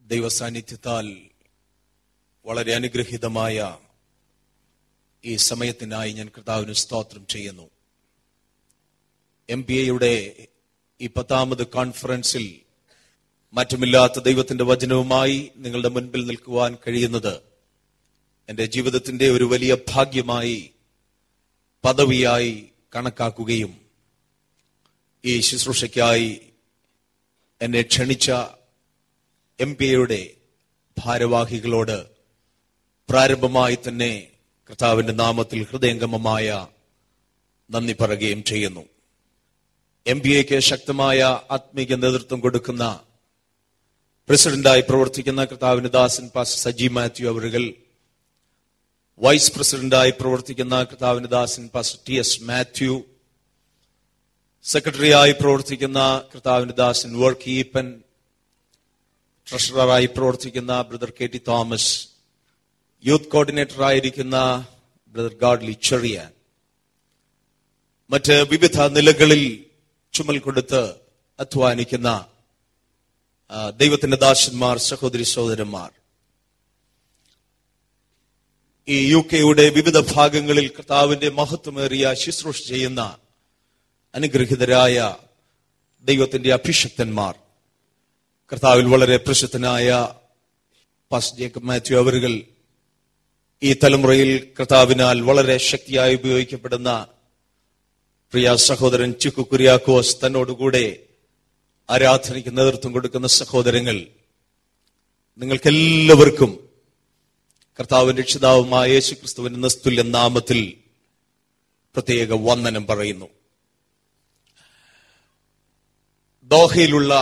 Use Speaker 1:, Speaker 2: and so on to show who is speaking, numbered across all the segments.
Speaker 1: ദൈവസാന്നിധ്യത്താൽ വളരെ അനുഗ്രഹീതമായ ഈ സമയത്തിനായി ഞാൻ കർത്താവിന് സ്തോത്രം ചെയ്യുന്നു എം പി എയുടെ ഈ പത്താമത് കോൺഫറൻസിൽ മറ്റുമില്ലാത്ത ദൈവത്തിന്റെ വചനവുമായി നിങ്ങളുടെ മുൻപിൽ നിൽക്കുവാൻ കഴിയുന്നത് എന്റെ ജീവിതത്തിന്റെ ഒരു വലിയ ഭാഗ്യമായി പദവിയായി കണക്കാക്കുകയും ഈ ശുശ്രൂഷയ്ക്കായി എന്നെ ക്ഷണിച്ച എം പി എയുടെ ഭാരവാഹികളോട് പ്രാരംഭമായി തന്നെ കർത്താവിന്റെ നാമത്തിൽ ഹൃദയംഗമമായ നന്ദി പറയുകയും ചെയ്യുന്നു എം ബി എക്ക് ശക്തമായ ആത്മീക നേതൃത്വം കൊടുക്കുന്ന പ്രസിഡന്റായി പ്രവർത്തിക്കുന്ന കർത്താവിന് ദാസൻ പാസ് സജി മാത്യു അവറുകൾ വൈസ് പ്രസിഡന്റായി പ്രവർത്തിക്കുന്ന കർത്താവിന് ദാസൻ പാസ് ടി എസ് മാത്യു സെക്രട്ടറിയായി പ്രവർത്തിക്കുന്ന കർത്താവിന് ദാസൻ വർക്ക് ഈപ്പൻ ട്രഷററായി പ്രവർത്തിക്കുന്ന brother K T Thomas youth coordinator ആയിരിക്കുന്ന ബ്രദർ ഗാഡ്ലി ചെറിയാൻ മറ്റ് വിവിധ നിലകളിൽ ചുമൽ കൊടുത്ത് അധ്വാനിക്കുന്ന ആ, ദൈവത്തിന്റെ ദാസന്മാർ സഹോദരി സഹോദരന്മാർ ഈ യു കെയുടെ വിവിധ ഭാഗങ്ങളിൽ കർത്താവിന്റെ മഹത്വമേറിയ ശുശ്രൂഷ ചെയ്യുന്ന അനുഗ്രഹിതരായ ദൈവത്തിന്റെ അഭിഷക്തന്മാർ കർത്താവിൽ വളരെ പ്രസിദ്ധനായ പാസ് ജേക്കബ് മാത്യു അവറുകൾ ഈ തലമുറയിൽ കർത്താവിനാൽ വളരെ ശക്തിയായി ഉപയോഗിക്കപ്പെടുന്ന പ്രിയ സഹോദരൻ ചുക്കു കുര്യാക്കോസ് തന്നോടുകൂടെ ആരാധനയ്ക്ക് നേതൃത്വം കൊടുക്കുന്ന സഹോദരങ്ങൾ നിങ്ങൾക്കെല്ലാവർക്കും കർത്താവിന്റെ രക്ഷിതാവുമായ യേശു ക്രിസ്തുവിന്റെ നിസ്തുല്യ നാമത്തിൽ പ്രത്യേക വന്ദനം പറയുന്നു ദോഹയിലുള്ള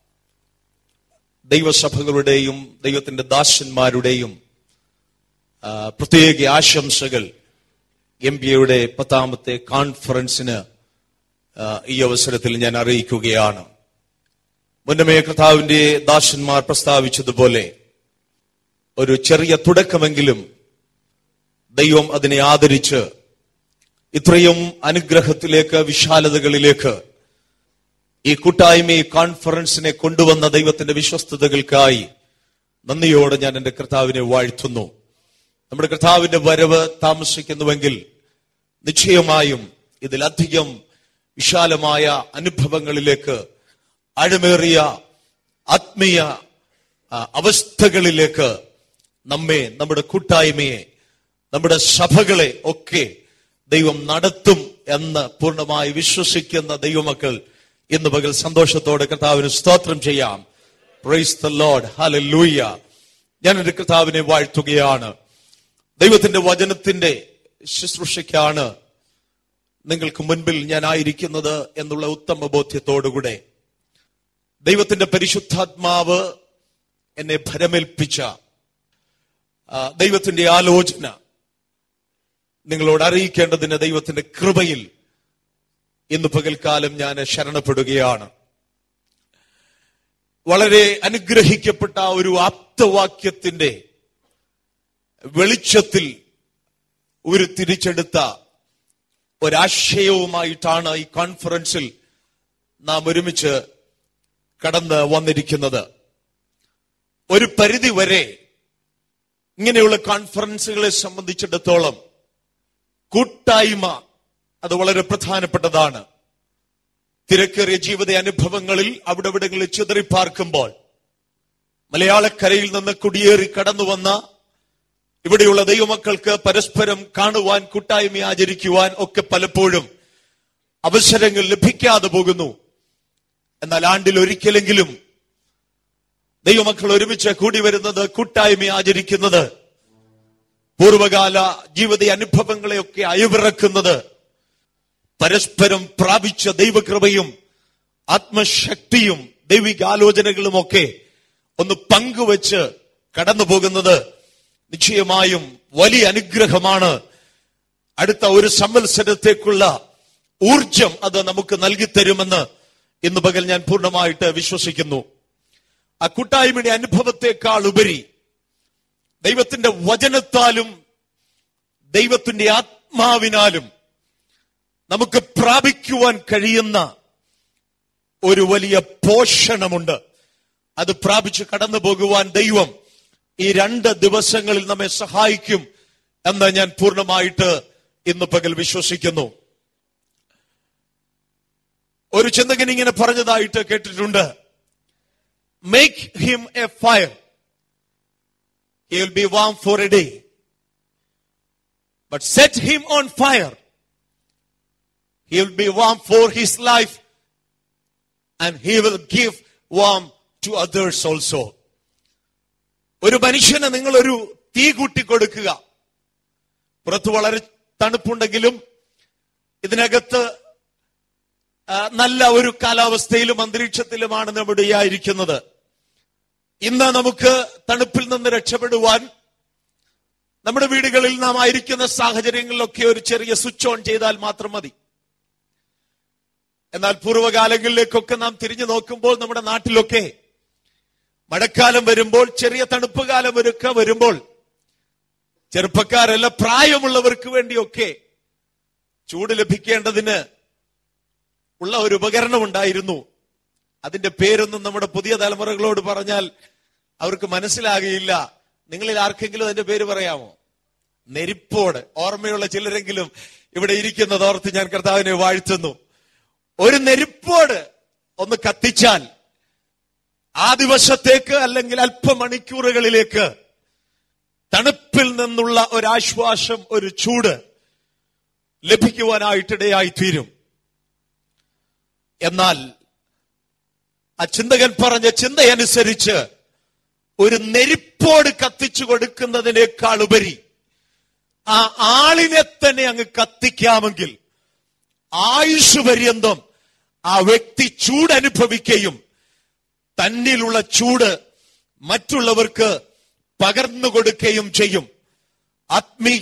Speaker 1: ദൈവസഭകളുടെയും ദൈവത്തിന്റെ ദാസന്മാരുടെയും ആ, പ്രത്യേക ആശംസകൾ എം ബി എയുടെ പത്താമത്തെ കോൺഫറൻസിന് ആ, ഈ അവസരത്തിൽ ഞാൻ അറിയിക്കുകയാണ് മുന്നമേ കർത്താവിന്റെ ദാസന്മാർ പ്രസ്താവിച്ചതുപോലെ ഒരു ചെറിയ തുടക്കമെങ്കിലും ദൈവം അതിനെ ആദരിച്ച് ഇത്രയും അനുഗ്രഹത്തിലേക്ക് വിശാലതകളിലേക്ക് ഈ കൂട്ടായ്മ ഈ കോൺഫറൻസിനെ കൊണ്ടുവന്ന ദൈവത്തിന്റെ വിശ്വസ്തതകൾക്കായി നന്ദിയോടെ ഞാൻ എന്റെ കർത്താവിനെ വാഴ്ത്തുന്നു നമ്മുടെ കർത്താവിന്റെ വരവ് താമസിക്കുന്നുവെങ്കിൽ നിശ്ചയമായും ഇതിലധികം വിശാലമായ അനുഭവങ്ങളിലേക്ക് അഴമേറിയ ആത്മീയ ആ, അവസ്ഥകളിലേക്ക് നമ്മെ നമ്മുടെ കൂട്ടായ്മയെ നമ്മുടെ സഭകളെ ഒക്കെ ദൈവം നടത്തും എന്ന് പൂർണ്ണമായി വിശ്വസിക്കുന്ന ദൈവമക്കൾ ഇന്ന് പകൽ സന്തോഷത്തോടെ കർത്താവിന് സ്തോത്രം ചെയ്യാം പ്രൈസ് ദ ലോർഡ് ഹല്ലേലൂയ ഞാൻ എന്റെ കർത്താവിനെ വാഴ്ത്തുകയാണ് ദൈവത്തിന്റെ വചനത്തിന്റെ ശുശ്രൂഷയ്ക്കാണ് നിങ്ങൾക്ക് മുൻപിൽ ഞാൻ ആയിരിക്കുന്നത് എന്നുള്ള ഉത്തമ ബോധ്യത്തോടുകൂടെ ദൈവത്തിന്റെ പരിശുദ്ധാത്മാവ് എന്നെ ഭരമേൽപ്പിച്ച ആ, ദൈവത്തിന്റെ ആലോചന നിങ്ങളോട് അറിയിക്കേണ്ടതിന് ദൈവത്തിന്റെ കൃപയിൽ ഇന്ന് പകൽക്കാലം ഞാൻ ശരണപ്പെടുകയാണ് വളരെ അനുഗ്രഹിക്കപ്പെട്ട ഒരു ആപ്തവാക്യത്തിന്റെ വെളിച്ചത്തിൽ ഒരു തിരിച്ചെടുത്ത ഒരാശയവുമായിട്ടാണ് ഈ കോൺഫറൻസിൽ നാം ഒരുമിച്ച് കടന്ന് വന്നിരിക്കുന്നത് ഒരു പരിധി വരെ ഇങ്ങനെയുള്ള കോൺഫറൻസുകളെ സംബന്ധിച്ചിടത്തോളം കൂട്ടായ്മ അത് വളരെ പ്രധാനപ്പെട്ടതാണ് തിരക്കേറിയ ജീവിത അനുഭവങ്ങളിൽ അവിടെ ഇവിടങ്ങളിൽ ചിതറിപ്പാർക്കുമ്പോൾ മലയാളക്കരയിൽ നിന്ന് കുടിയേറി കടന്നു വന്ന ഇവിടെയുള്ള ദൈവമക്കൾക്ക് പരസ്പരം കാണുവാൻ കൂട്ടായ്മ ആചരിക്കുവാൻ ഒക്കെ പലപ്പോഴും അവസരങ്ങൾ ലഭിക്കാതെ പോകുന്നു എന്നാൽ ആണ്ടിൽ ഒരിക്കലെങ്കിലും ദൈവമക്കൾ ഒരുമിച്ച് കൂടി വരുന്നത് കൂട്ടായ്മ ആചരിക്കുന്നത് പൂർവകാല ജീവിത അനുഭവങ്ങളെയൊക്കെ അയവിറക്കുന്നത് പരസ്പരം പ്രാപിച്ച ദൈവകൃപയും ആത്മശക്തിയും ദൈവിക ആലോചനകളും ഒക്കെ ഒന്ന് പങ്കുവച്ച് കടന്നു പോകുന്നത് നിശ്ചയമായും വലിയ അനുഗ്രഹമാണ് അടുത്ത ഒരു സംവത്സരത്തേക്കുള്ള ഊർജം അത് നമുക്ക് നൽകിത്തരുമെന്ന് ഇന്ന് പകൽ ഞാൻ പൂർണ്ണമായിട്ട് വിശ്വസിക്കുന്നു ആ കൂട്ടായ്മയുടെ അനുഭവത്തെക്കാൾ ഉപരി ദൈവത്തിന്റെ വചനത്താലും ദൈവത്തിന്റെ ആത്മാവിനാലും നമുക്ക് പ്രാപിക്കുവാൻ കഴിയുന്ന ഒരു വലിയ പോഷണമുണ്ട് അത് പ്രാപിച്ച് കടന്നു പോകുവാൻ ദൈവം ഈ രണ്ട് ദിവസങ്ങളിൽ നമ്മെ സഹായിക്കും എന്ന് ഞാൻ പൂർണ്ണമായിട്ട് ഇന്ന് പകൽ വിശ്വസിക്കുന്നു ഒരു ചിന്തകൻ ഇങ്ങനെ പറഞ്ഞതായിട്ട് കേട്ടിട്ടുണ്ട് make him a fire he will be warm for a day. But set him on fire. He will be warm for his life and he will give warm to others also. ഒരു മനുഷ്യന് നിങ്ങൾ ഒരു തീ കൂട്ടി കൊടുക്കുക പുറത്ത് വളരെ തണുപ്പുണ്ടെങ്കിലും ഇതിനകത്ത് ആ, നല്ല ഒരു കാലാവസ്ഥയിലും അന്തരീക്ഷത്തിലുമാണ് നമ്മുടെ ഈ ആയിരിക്കുന്നത് ഇന്ന് നമുക്ക് തണുപ്പിൽ നിന്ന് രക്ഷപ്പെടുവാൻ നമ്മുടെ വീടുകളിൽ നാം ആയിരിക്കുന്ന സാഹചര്യങ്ങളിലൊക്കെ ഒരു ചെറിയ സ്വിച്ച് ഓൺ ചെയ്താൽ മാത്രം മതി എന്നാൽ പൂർവ്വകാലങ്ങളിലേക്കൊക്കെ നാം തിരിഞ്ഞു നോക്കുമ്പോൾ നമ്മുടെ നാട്ടിലൊക്കെ മഴക്കാലം വരുമ്പോൾ ചെറിയ തണുപ്പ് കാലം ഒരുക്ക വരുമ്പോൾ ചെറുപ്പക്കാരല്ല പ്രായമുള്ളവർക്ക് വേണ്ടിയൊക്കെ ചൂട് ലഭിക്കേണ്ടതിന് ഉള്ള ഒരു ഉപകരണം ഉണ്ടായിരുന്നു അതിന്റെ പേരൊന്നും നമ്മുടെ പുതിയ തലമുറകളോട് പറഞ്ഞാൽ അവർക്ക് മനസ്സിലാകുകയില്ല നിങ്ങളിൽ ആർക്കെങ്കിലും അതിന്റെ പേര് പറയാമോ നെരിപ്പോട് ഓർമ്മയുള്ള ചിലരെങ്കിലും ഇവിടെ ഇരിക്കുന്നത് ഓർത്ത് ഞാൻ കർത്താവിനെ വാഴ്ത്തുന്നു ഒരു നെരിപ്പോട് ഒന്ന് കത്തിച്ചാൽ ആ ദിവസത്തേക്ക് അല്ലെങ്കിൽ അല്പമണിക്കൂറുകളിലേക്ക് തണുപ്പിൽ നിന്നുള്ള ഒരാശ്വാസം ഒരു ചൂട് ലഭിക്കുവാനായിട്ടിടയായി തീരും എന്നാൽ ആ ചിന്തകൻ പറഞ്ഞ ചിന്തയനുസരിച്ച് ഒരു നെരിപ്പോട് കത്തിച്ചു കൊടുക്കുന്നതിനേക്കാൾ ഉപരി ആ ആളിനെ തന്നെ അങ്ങ് കത്തിക്കാമെങ്കിൽ ആയുഷ് പര്യന്തം ആ വ്യക്തി ചൂട് അനുഭവിക്കുകയും തന്നിലുള്ള ചൂട് മറ്റുള്ളവർക്ക് പകർന്നു കൊടുക്കുകയും ചെയ്യും ആത്മീയ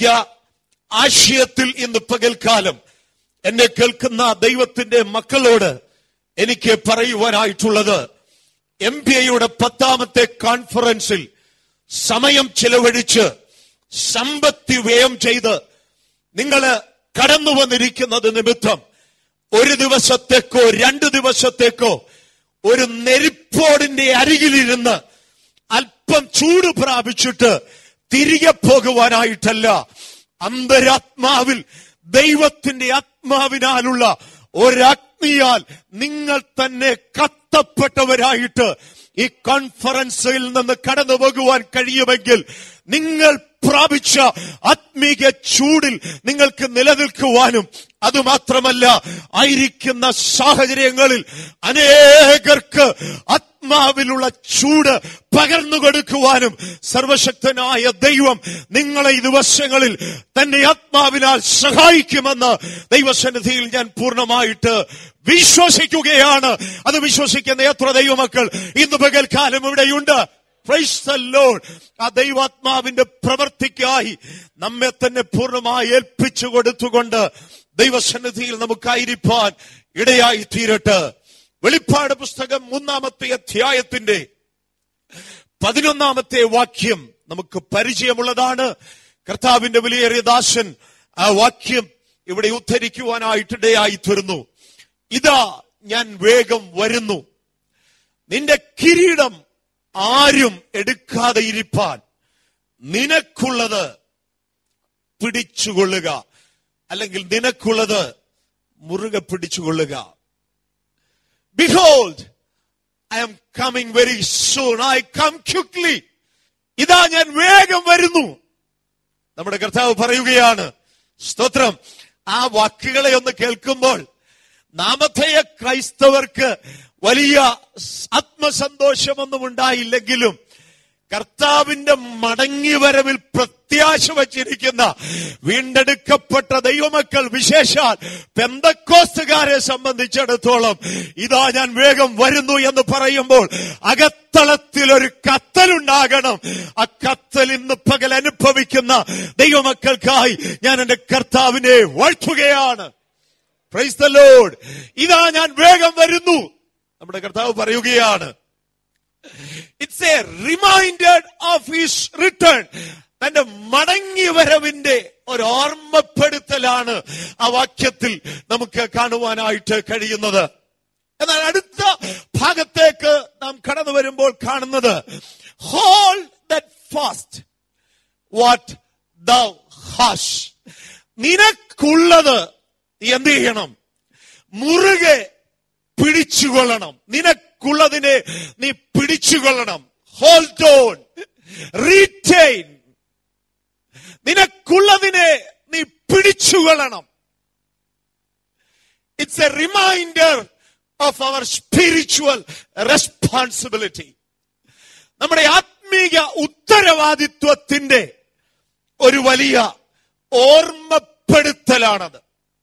Speaker 1: ആശയത്തിൽ ഇന്ന് പകൽക്കാലം എന്നെ കേൾക്കുന്ന ദൈവത്തിന്റെ മക്കളോട് എനിക്ക് പറയുവാനായിട്ടുള്ളത് എം ബി എയുടെ പത്താമത്തെ കോൺഫറൻസിൽ സമയം ചെലവഴിച്ച് സമ്പത്തി വ്യയം ചെയ്ത് നിങ്ങൾ കടന്നു വന്നിരിക്കുന്നത് നിമിത്തം ഒരു ദിവസത്തേക്കോ രണ്ടു ദിവസത്തേക്കോ ഒരു നെരിപ്പോടിന്റെ അരികിലിരുന്ന് അല്പം ചൂട് പ്രാപിച്ചിട്ട് തിരികെ പോകുവാനായിട്ടല്ല അന്തരാത്മാവിൽ ദൈവത്തിന്റെ ആത്മാവിനാലുള്ള ഒരഗ്നിയാൽ നിങ്ങൾ തന്നെ കത്തപ്പെട്ടവരായിട്ട് ഈ കോൺഫറൻസിൽ നിന്ന് കടന്നു പോകുവാൻ കഴിയുമെങ്കിൽ നിങ്ങൾ പ്രാപിച്ച ആത്മീക ചൂടിൽ നിങ്ങൾക്ക് നിലനിൽക്കുവാനും അതുമാത്രമല്ല ആയിരിക്കുന്ന സാഹചര്യങ്ങളിൽ അനേകർക്ക് ആത്മാവിലുള്ള ചൂട് പകർന്നു കൊടുക്കുവാനും സർവശക്തനായ ദൈവം നിങ്ങളെ ഈ ദിവസങ്ങളിൽ തന്റെ ആത്മാവിനാൽ സഹായിക്കുമെന്ന് ദൈവസന്നിധിയിൽ ഞാൻ പൂർണ്ണമായിട്ട് വിശ്വസിക്കുകയാണ് അത് വിശ്വസിക്കുന്ന എത്ര ദൈവമക്കൾ ഇന്ന് പകൽക്കാലം ഇവിടെയുണ്ട് Praise the Lord. ആ ദൈവാത്മാവിന്റെ പ്രവർത്തിക്കായി നമ്മെ തന്നെ പൂർണ്ണമായി ഏൽപ്പിച്ചു കൊടുത്തുകൊണ്ട് ദൈവസന്നിധിയിൽ നമുക്കായിരിക്കാൻ ഇടയായി തീരട്ടെ വെളിപ്പാട് പുസ്തകം മൂന്നാമത്തെ അധ്യായത്തിന്റെ പതിനൊന്നാമത്തെ വാക്യം നമുക്ക് പരിചയമുള്ളതാണ് കർത്താവിന്റെ വിലയേറിയ ദാസൻ ആ വാക്യം ഇവിടെ ഉദ്ധരിക്കുവാനായിട്ടിടയായി തീർന്നു ഇതാ ഞാൻ വേഗം വരുന്നു നിന്റെ കിരീടം ആരും എടുക്കാതെ ഇരിപ്പാൻ നിനക്കുള്ളത് പിടിച്ചുകൊള്ളുക അല്ലെങ്കിൽ നിനക്കുള്ളത് മുറുകെ പിടിച്ചുകൊള്ളുക behold I am coming very soon I come quickly ഇതാ ഞാൻ വേഗം വരുന്നു നമ്മുടെ കർത്താവ് പറയുകയാണ് സ്തോത്രം ആ വാക്കുകളെ ഒന്ന് കേൾക്കുമ്പോൾ നാമധേയ ക്രൈസ്തവർക്ക് വലിയ ആത്മസന്തോഷമൊന്നും ഉണ്ടായില്ലെങ്കിലും കർത്താവിന്റെ മടങ്ങിവരവിൽ പ്രത്യാശ വച്ചിരിക്കുന്ന വീണ്ടെടുക്കപ്പെട്ട ദൈവമക്കൾ വിശേഷാൽ പെന്തക്കോസ്തുകാരെ സംബന്ധിച്ചിടത്തോളം ഇതാ ഞാൻ വേഗം വരുന്നു എന്ന് പറയുമ്പോൾ അകത്തളത്തിൽ ഒരു കത്തലുണ്ടാകണം ആ കത്തൽ ഇന്ന് പകൽ അനുഭവിക്കുന്ന ദൈവമക്കൾക്കായി ഞാൻ എന്റെ കർത്താവിനെ വാഴ്ത്തുകയാണ് പ്രൈസ് ദ ലോഡ് ഇതാ ഞാൻ വേഗം വരുന്നു നമ്മുടെ കർത്താവ് പറയുകയാണ് it's a reminded of his return തന്റെ മടങ്ങി വരവിന്റെ ഒരു ഓർമ്മപ്പെടുത്തലാണ് ആ വാക്യത്തിൽ നമുക്ക് കാണുവാനായിട്ട് കഴിയുന്നത് എന്നാൽ അടുത്ത ഭാഗത്തേക്ക് നാം കടന്നു വരുമ്പോൾ കാണുന്നത് hold that fast what thou hast നിനക്കുള്ളത് നീ എന്ത് ചെയ്യണം മുറുകെ പിടിച്ചുകൊള്ളണം നിനക്കുള്ളതിനെ നീ പിടിച്ചുകൊള്ളണം ഹോൾഡ് ഓൺ റീറ്റെയിൻ നിനക്കുള്ളതിനെ നീ പിടിച്ചുകൊള്ളണം it's a reminder of our spiritual responsibility നമ്മുടെ ആത്മീയ ഉത്തരവാദിത്വത്തിന്റെ ഒരു വലിയ ഓർമ്മപ്പെടുത്തലാണത്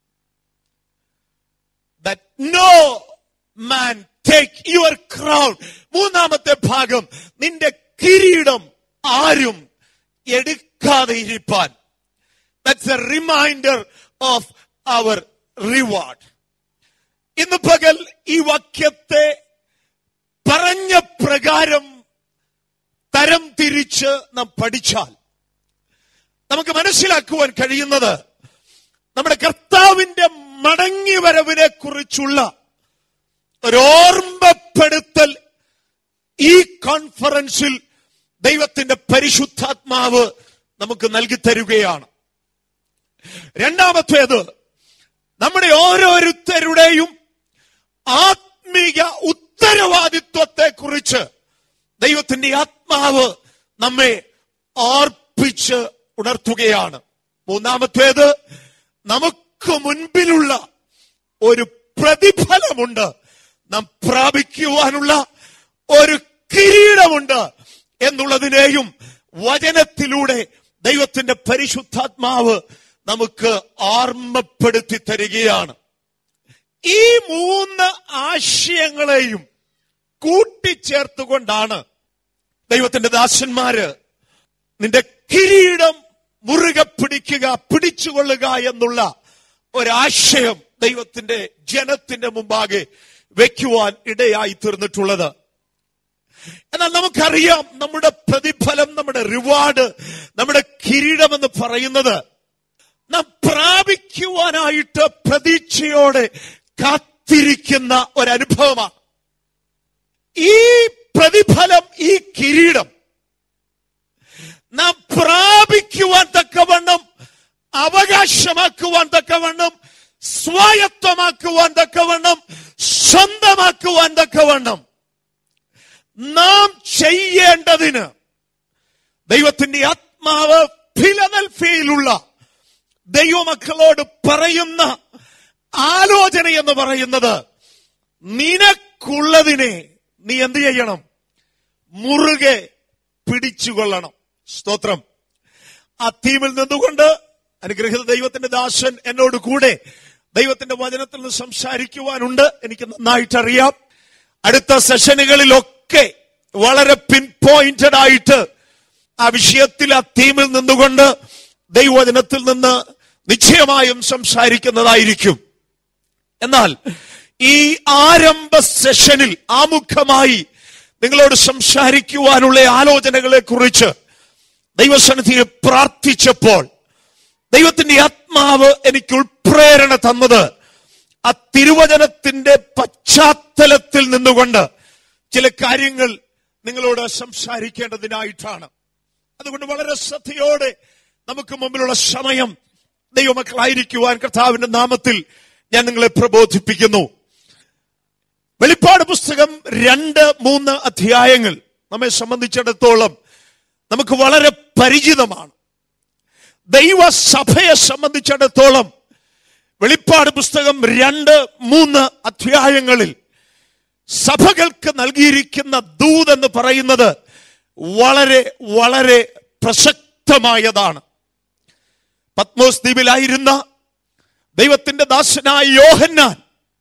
Speaker 1: that no man take your crown മൂന്നാമത്തെ ഭാഗം നിന്റെ കിരീടം ആരും എടുക്കാതെ ഇരിപ്പാൻ that's a reminder of our reward ഇന്ന് പകൽ ഈ വാക്യത്തെ പറഞ്ഞ പ്രകാരം തരം തിരിച്ച് നാം പഠിച്ചാൽ നമുക്ക് മനസ്സിലാക്കുവാൻ കഴിയുന്നത് നമ്മുടെ കർത്താവിന്റെ മടങ്ങി വരവിനെ കുറിച്ചുള്ള ഒരു ഓർമ്മപ്പെടുത്തൽ ഈ കോൺഫറൻസിൽ ദൈവത്തിന്റെ പരിശുദ്ധാത്മാവ് നമുക്ക് നൽകി തരുകയാണ് രണ്ടാമത്തേത് നമ്മുടെ ഓരോരുത്തരുടെയും ആത്മീയ ഉത്തരവാദിത്വത്തെ കുറിച്ച് ദൈവത്തിന്റെ ആത്മാവ് നമ്മെ ഓർപ്പിച്ച് ഉണർത്തുകയാണ് മൂന്നാമത്തേത് നമുക്ക് മുൻപിലുള്ള ഒരു പ്രതിഫലമുണ്ട് നാം പ്രാപിക്കുവാനുള്ള ഒരു കിരീടമുണ്ട് എന്നുള്ളതിനെയും വചനത്തിലൂടെ ദൈവത്തിന്റെ പരിശുദ്ധാത്മാവ് നമുക്ക് ഓർമ്മപ്പെടുത്തി തരികയാണ് ഈ മൂന്ന് ആശയങ്ങളെയും കൂട്ടിച്ചേർത്തുകൊണ്ടാണ് ദൈവത്തിന്റെ ദാസന്മാര് നിന്റെ കിരീടം മുറുകെ പിടിക്കുക പിടിച്ചുകൊള്ളുക എന്നുള്ള ഒരാശയം ദൈവത്തിന്റെ ജനത്തിന്റെ മുമ്പാകെ വെക്കുവാൻ ഇടയായി തീർന്നിട്ടുള്ളത് എന്നാൽ നമുക്കറിയാം നമ്മുടെ പ്രതിഫലം നമ്മുടെ റിവാർഡ് നമ്മുടെ കിരീടം എന്ന് പറയുന്നത് നാം പ്രാപിക്കുവാനായിട്ട് പ്രതീക്ഷയോടെ കാത്തിരിക്കുന്ന ഒരനുഭവമാണ് ഈ പ്രതിഫലം ഈ കിരീടം നാം പ്രാപിക്കുവാൻ തക്കവണ്ണം അവകാശമാക്കുവാൻ തക്കവണ്ണം സ്വായത്തമാക്കുവാൻ തക്കവണ്ണം സ്വന്തമാക്കുവാൻ തക്കവണ്ണം നാം ചെയ്യേണ്ടതിന് ദൈവത്തിന്റെ ആത്മാവ് ഫിലദൽഫിയിലുള്ള ദൈവമക്കളോട് പറയുന്ന ആലോചന എന്ന് പറയുന്നത് നിനക്കുള്ളതിനെ നീ എന്ത് ചെയ്യണം മുറുകെ പിടിച്ചുകൊള്ളണം സ്തോത്രം ആ തീമിൽ നിന്നുകൊണ്ട് അനുഗ്രഹിത ദൈവത്തിന്റെ ദാസൻ എന്നോട് കൂടെ ദൈവത്തിന്റെ വചനത്തിൽ നിന്ന് സംസാരിക്കുവാനുണ്ട് എനിക്ക് നന്നായിട്ടറിയാം അടുത്ത സെഷനുകളിലൊക്കെ വളരെ പിൻ പോയിന്റഡ് ആയിട്ട് ആ വിഷയത്തിൽ ആ തീമിൽ നിന്നുകൊണ്ട് ദൈവവചനത്തിൽ നിന്ന് നിശ്ചയമായും സംസാരിക്കുന്നതായിരിക്കും എന്നാൽ ഈ ആരംഭ സെഷനിൽ ആമുഖമായി നിങ്ങളോട് സംസാരിക്കുവാനുള്ള ആലോചനകളെ കുറിച്ച് ദൈവസന്നിധിയിൽ പ്രാർത്ഥിച്ചപ്പോൾ ദൈവത്തിന്റെ ആത്മാവ് എനിക്ക് ഉൾപ്രേരണ തന്നത് ആ തിരുവചനത്തിന്റെ പശ്ചാത്തലത്തിൽ നിന്നുകൊണ്ട് ചില കാര്യങ്ങൾ നിങ്ങളോട് സംസാരിക്കേണ്ടതിനായിട്ടാണ് അതുകൊണ്ട് വളരെ ശ്രദ്ധയോടെ നമുക്ക് മുമ്പിലുള്ള സമയം ദൈവമക്കളായിരിക്കുവാൻ കർത്താവിന്റെ നാമത്തിൽ ഞാൻ നിങ്ങളെ പ്രബോധിപ്പിക്കുന്നു വെളിപ്പാട് പുസ്തകം രണ്ട് മൂന്ന് അധ്യായങ്ങൾ നമ്മെ സംബന്ധിച്ചിടത്തോളം നമുക്ക് വളരെ പരിചിതമാണ് ദൈവസഭയെ സംബന്ധിച്ചിടത്തോളം വെളിപ്പാട് പുസ്തകം രണ്ട് മൂന്ന് അധ്യായങ്ങളിൽ സഭകൾക്ക് നൽകിയിരിക്കുന്ന ദൂത് എന്ന് പറയുന്നത് വളരെ വളരെ പ്രസക്തമായതാണ് പത്മോസ് ദ്വീപിലായിരുന്ന ദൈവത്തിന്റെ ദാസനായ യോഹന്നാൻ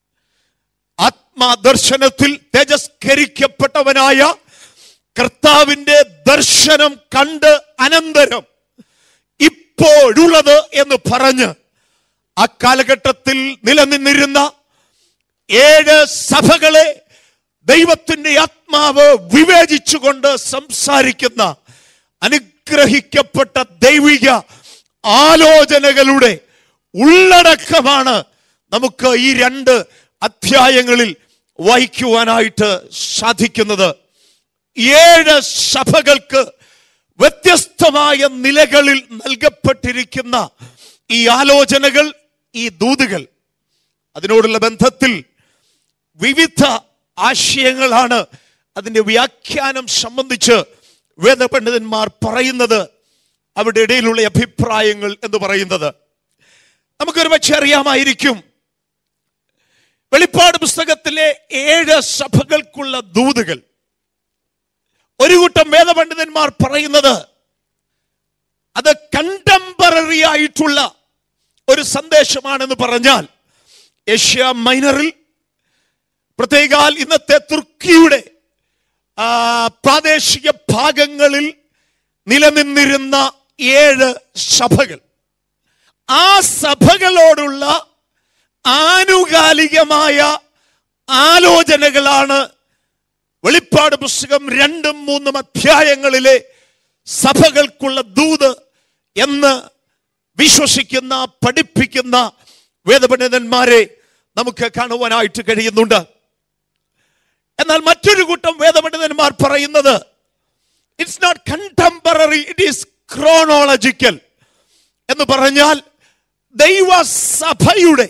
Speaker 1: ആത്മാദർശനത്തിൽ തേജസ്കരിക്കപ്പെട്ടവനായ കർത്താവിന്റെ ദർശനം കണ്ട് അനന്തരം ഇപ്പോഴുള്ളത് എന്ന് പറഞ്ഞ് ആ കാലഘട്ടത്തിൽ നിലനിന്നിരുന്ന ഏഴ് സഭകളെ ദൈവത്തിന്റെ ആത്മാവ് വിവേചിച്ചുകൊണ്ട് സംസാരിക്കുന്ന അനുഗ്രഹിക്കപ്പെട്ട ദൈവിക ആലോചനകളുടെ ഉള്ളടക്കമാണ് നമുക്ക് ഈ രണ്ട് അധ്യായങ്ങളിൽ വായിക്കുവാനായിട്ട് സാധിക്കുന്നത് ഏഴ് സഭകൾക്ക് വ്യത്യസ്തമായ നിലകളിൽ നൽകപ്പെട്ടിരിക്കുന്ന ഈ ആലോചനകൾ ഈ ദൂതുകൾ അതിനോടുള്ള ബന്ധത്തിൽ വിവിധ ആശയങ്ങളാണ് അതിന്റെ വ്യാഖ്യാനം സംബന്ധിച്ച് വേദപണ്ഡിതന്മാർ പറയുന്നത് അവരുടെ ഇടയിലുള്ള അഭിപ്രായങ്ങൾ എന്ന് പറയുന്നത് നമുക്കൊരു പക്ഷെ അറിയാമായിരിക്കും വെളിപ്പാട് പുസ്തകത്തിലെ ഏഴ് സഭകൾക്കുള്ള ദൂതുകൾ ഒരു കൂട്ടം വേദപണ്ഡിതന്മാർ പറയുന്നത് അത് കണ്ടംപററി ആയിട്ടുള്ള ഒരു സന്ദേശമാണെന്ന് പറഞ്ഞാൽ ഏഷ്യ മൈനറിൽ പ്രത്യേകാൽ ഇന്നത്തെ തുർക്കിയുടെ ആ, പ്രാദേശിക ഭാഗങ്ങളിൽ നിലനിന്നിരുന്ന ഏഴ് സഭകൾ ആ സഭകളോടുള്ള ആനുകാലികമായ ആലോചനകളാണ് വെളിപ്പാട് പുസ്തകം രണ്ടും മൂന്നും അധ്യായങ്ങളിലെ സഭകൾക്കുള്ള ദൂത് എന്ന് വിശ്വസിക്കുന്ന പഠിപ്പിക്കുന്ന വേദപണ്ഡിതന്മാരെ നമുക്ക് കാണുവാനായിട്ട് കഴിയുന്നുണ്ട് എന്നാൽ മറ്റൊരു കൂട്ടം വേദപണ്ഡിതന്മാർ പറയുന്നത് it's not contemporary it is chronological എന്ന് പറഞ്ഞാൽ ദൈവസഭയുടെ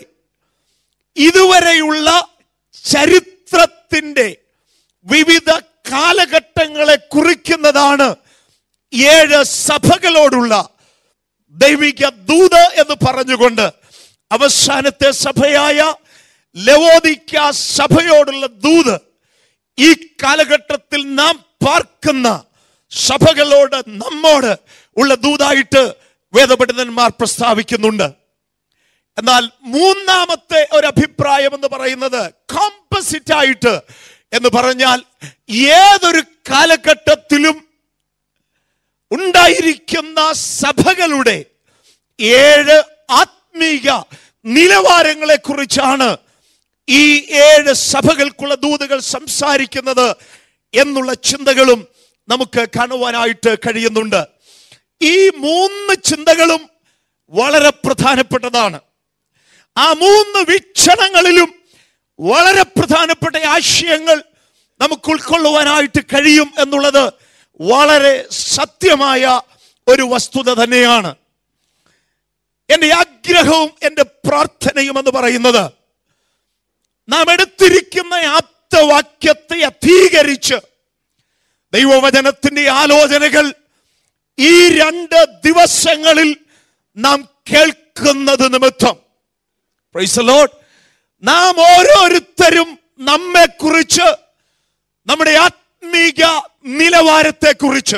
Speaker 1: ഇതുവരെയുള്ള ചരിത്രത്തിന്റെ വിവിധ കാലഘട്ടങ്ങളെ കുറിക്കുന്നതാണ് ഏഴ് സഭകളോടുള്ള ദൈവിക ദൂത് എന്ന് പറഞ്ഞുകൊണ്ട് അവസാനത്തെ സഭയായ ലവോദിക്ക സഭയോടുള്ള ദൂത് ഈ കാലഘട്ടത്തിൽ നാം പാർക്കുന്ന സഭകളോട് നമ്മോട് ഉള്ള ദൂതായിട്ട് വേദപണ്ഡിതന്മാർ പ്രസ്താവിക്കുന്നുണ്ട് എന്നാൽ മൂന്നാമത്തെ ഒരു അഭിപ്രായം എന്ന് പറയുന്നത് കോമ്പസിറ്റ് ആയിട്ട് എന്ന് പറഞ്ഞാൽ ഏതൊരു കാലഘട്ടത്തിലും ഉണ്ടായിരിക്കുന്ന സഭകളുടെ ഏഴ് ആത്മീക നിലവാരങ്ങളെ കുറിച്ചാണ് ഈ ഏഴ് സഭകൾക്കുള്ള ദൂതുകൾ സംസാരിക്കുന്നത് എന്നുള്ള ചിന്തകളും നമുക്ക് കാണുവാനായിട്ട് കഴിയുന്നുണ്ട് ഈ മൂന്ന് ചിന്തകളും വളരെ പ്രധാനപ്പെട്ടതാണ് ആ മൂന്ന് വീക്ഷണങ്ങളിലും വളരെ പ്രധാനപ്പെട്ട ആശയങ്ങൾ നമുക്ക് ഉൾക്കൊള്ളുവാനായിട്ട് കഴിയും എന്നുള്ളത് വളരെ സത്യമായ ഒരു വസ്തുത തന്നെയാണ് എന്റെ ആഗ്രഹവും എന്റെ പ്രാർത്ഥനയും എന്ന് പറയുന്നത് നാം എടുത്തിരിക്കുന്ന ആപ്തവാക്യത്തെ അധീകരിച്ച് ദൈവവചനത്തിന്റെ ആലോചനകൾ ഈ രണ്ട് ദിവസങ്ങളിൽ നാം കേൾക്കുന്നത് നിമിത്തം Praise the Lord. നാം ഓരോരുത്തരും നമ്മെ കുറിച്ച് നമ്മുടെ ആത്മീക നിലവാരത്തെ കുറിച്ച്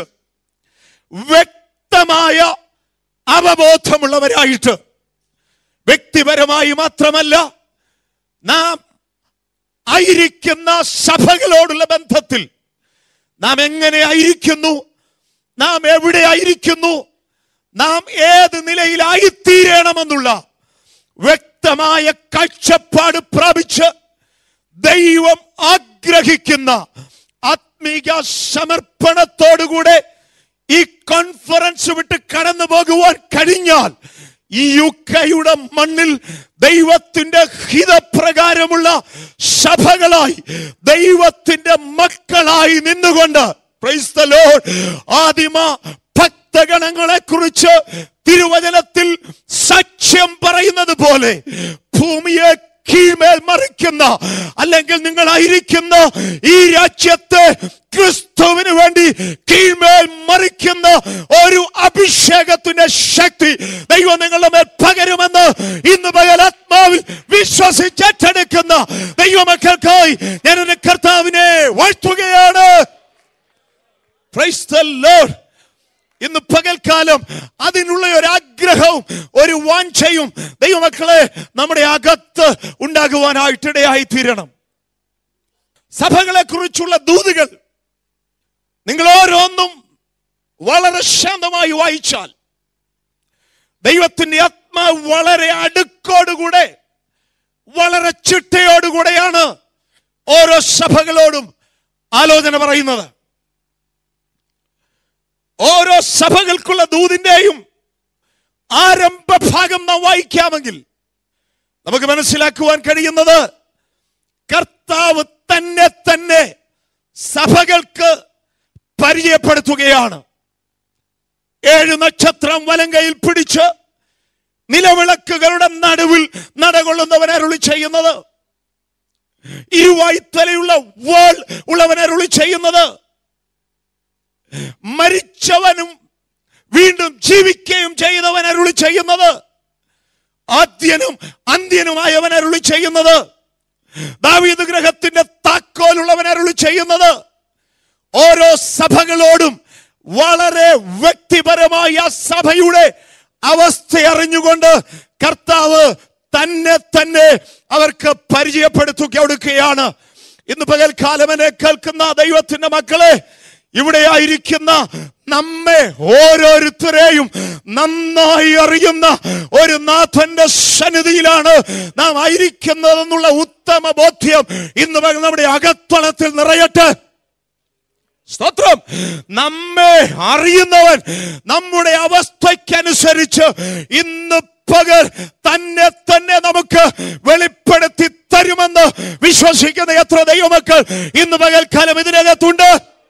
Speaker 1: വ്യക്തമായ അവബോധമുള്ളവരായിട്ട് വ്യക്തിപരമായി മാത്രമല്ല നാം ആയിരിക്കുന്ന സഭകളോടുള്ള ബന്ധത്തിൽ നാം എങ്ങനെ ആയിരിക്കുന്നു നാം എവിടെ ആയിരിക്കുന്നു നാം ഏത് നിലയിലായിത്തീരണമെന്നുള്ള വ്യക്തമായ കാഴ്ചപ്പാട് പ്രാപിച്ച് ദൈവം ആഗ്രഹിക്കുന്ന ആത്മീക സമർപ്പണത്തോടുകൂടെ ഈ കോൺഫറൻസ് വിട്ട് കടന്നു പോകുവാൻ കഴിഞ്ഞാൽ ഈ യു കെയുടെ മണ്ണിൽ ദൈവത്തിന്റെ ഹിതപ്രകാരമുള്ള സഭകളായി ദൈവത്തിന്റെ മക്കളായി നിന്നുകൊണ്ട് Praise the Lord. ആദിമ ഭക്തഗണങ്ങളെ കുറിച്ച് തിരുവചനത്തിൽ സാക്ഷ്യം പറയുന്നത് പോലെ ഭൂമിയെ കീഴ്മേൽ മറിക്കുന്ന അല്ലെങ്കിൽ നിങ്ങളായിരിക്കുന്ന ഈ രാജ്യത്തെ ക്രിസ്തുവിന് വേണ്ടി കീഴ്മേൽ മറിക്കുന്ന ഒരു അഭിഷേകത്തിന്റെ ശക്തി ദൈവം നിങ്ങളുടെ മേൽ പകരുമെന്ന് ഇന്ന് പകൽ ആത്മാവിൽ വിശ്വസിച്ചെടുക്കുന്ന ദൈവമക്കൾക്കായി ഞാൻ എന്റെ കർത്താവിനെ വാഴ്ത്തുകയാണ് Praise the Lord. ഇന്ന് പകൽക്കാലം അതിനുള്ള ഒരു ആഗ്രഹവും ഒരു വാഞ്ചയും ദൈവമക്കളെ നമ്മുടെ അകത്ത് ഉണ്ടാകുവാനായിട്ടിടയായി തീരണം സഭകളെ കുറിച്ചുള്ള ദൂതുകൾ നിങ്ങൾ ഓരോന്നും വളരെ ശാന്തമായി വായിച്ചാൽ ദൈവത്തിന്റെ ആത്മാവ് വളരെ അടുക്കോടുകൂടെ വളരെ ചിട്ടയോടുകൂടെയാണ് ഓരോ സഭകളോടും ആലോചന പറയുന്നത് ഓരോ സഭകൾക്കുള്ള ദൂതിന്റെയും ആരംഭ ഭാഗം നാം വായിക്കാമെങ്കിൽ നമുക്ക് മനസ്സിലാക്കുവാൻ കഴിയുന്നത് കർത്താവ് തന്നെ തന്നെ സഭകൾക്ക് പരിചയപ്പെടുത്തുകയാണ് ഏഴ് നക്ഷത്രം വലങ്കയിൽ പിടിച്ച് നിലവിളക്കുകളുടെ നടുവിൽ നടകൊള്ളുന്നവൻ അരുളി ചെയ്യുന്നത് ഇരുവായ്ത്തലയുള്ള വേൾ ഉള്ളവൻ അരുളി ചെയ്യുന്നത് മരിച്ചവനും വീണ്ടും ജീവിക്കുകയും ചെയ്തവൻ അരുളി ചെയ്യുന്നത് ആദ്യനും അന്ത്യനുമായവൻ അരുളി ചെയ്യുന്നത് ദാവീദ് ഗ്രഹത്തിന്റെ താക്കോലുള്ളവൻ അരുളി ചെയ്യുന്നത് ഓരോ സഭകളോടും വളരെ വ്യക്തിപരമായ ആ സഭയുടെ അവസ്ഥ അറിഞ്ഞുകൊണ്ട് കർത്താവ് തന്നെ തന്നെ അവർക്ക് പരിചയപ്പെടുത്തി കൊടുക്കുകയാണ് ഇന്ന് പകൽക്കാലം എന്നെ കേൾക്കുന്ന ദൈവത്തിന്റെ മക്കളെ ഇവിടെ ആയിരിക്കുന്ന നമ്മെ ഓരോരുത്തരെയും നന്നായി അറിയുന്ന ഒരു നാഥന്റെ സന്നിധിയിലാണ് നാം ആയിരിക്കുന്നതെന്നുള്ള ഉത്തമ ബോധ്യം ഇന്ന് പകൽ നമ്മുടെ അകത്തളത്തിൽ നിറയട്ടെ സ്തോത്രം നമ്മെ അറിയുന്നവൻ നമ്മുടെ അവസ്ഥയ്ക്കനുസരിച്ച് ഇന്ന് പകൽ തന്നെ തന്നെ നമുക്ക് വെളിപ്പെടുത്തി തരുമെന്ന് വിശ്വസിക്കുന്ന എത്ര ദൈവമക്കൾ ഇന്ന് പകൽക്കാലം ഇതിനകത്തുണ്ട്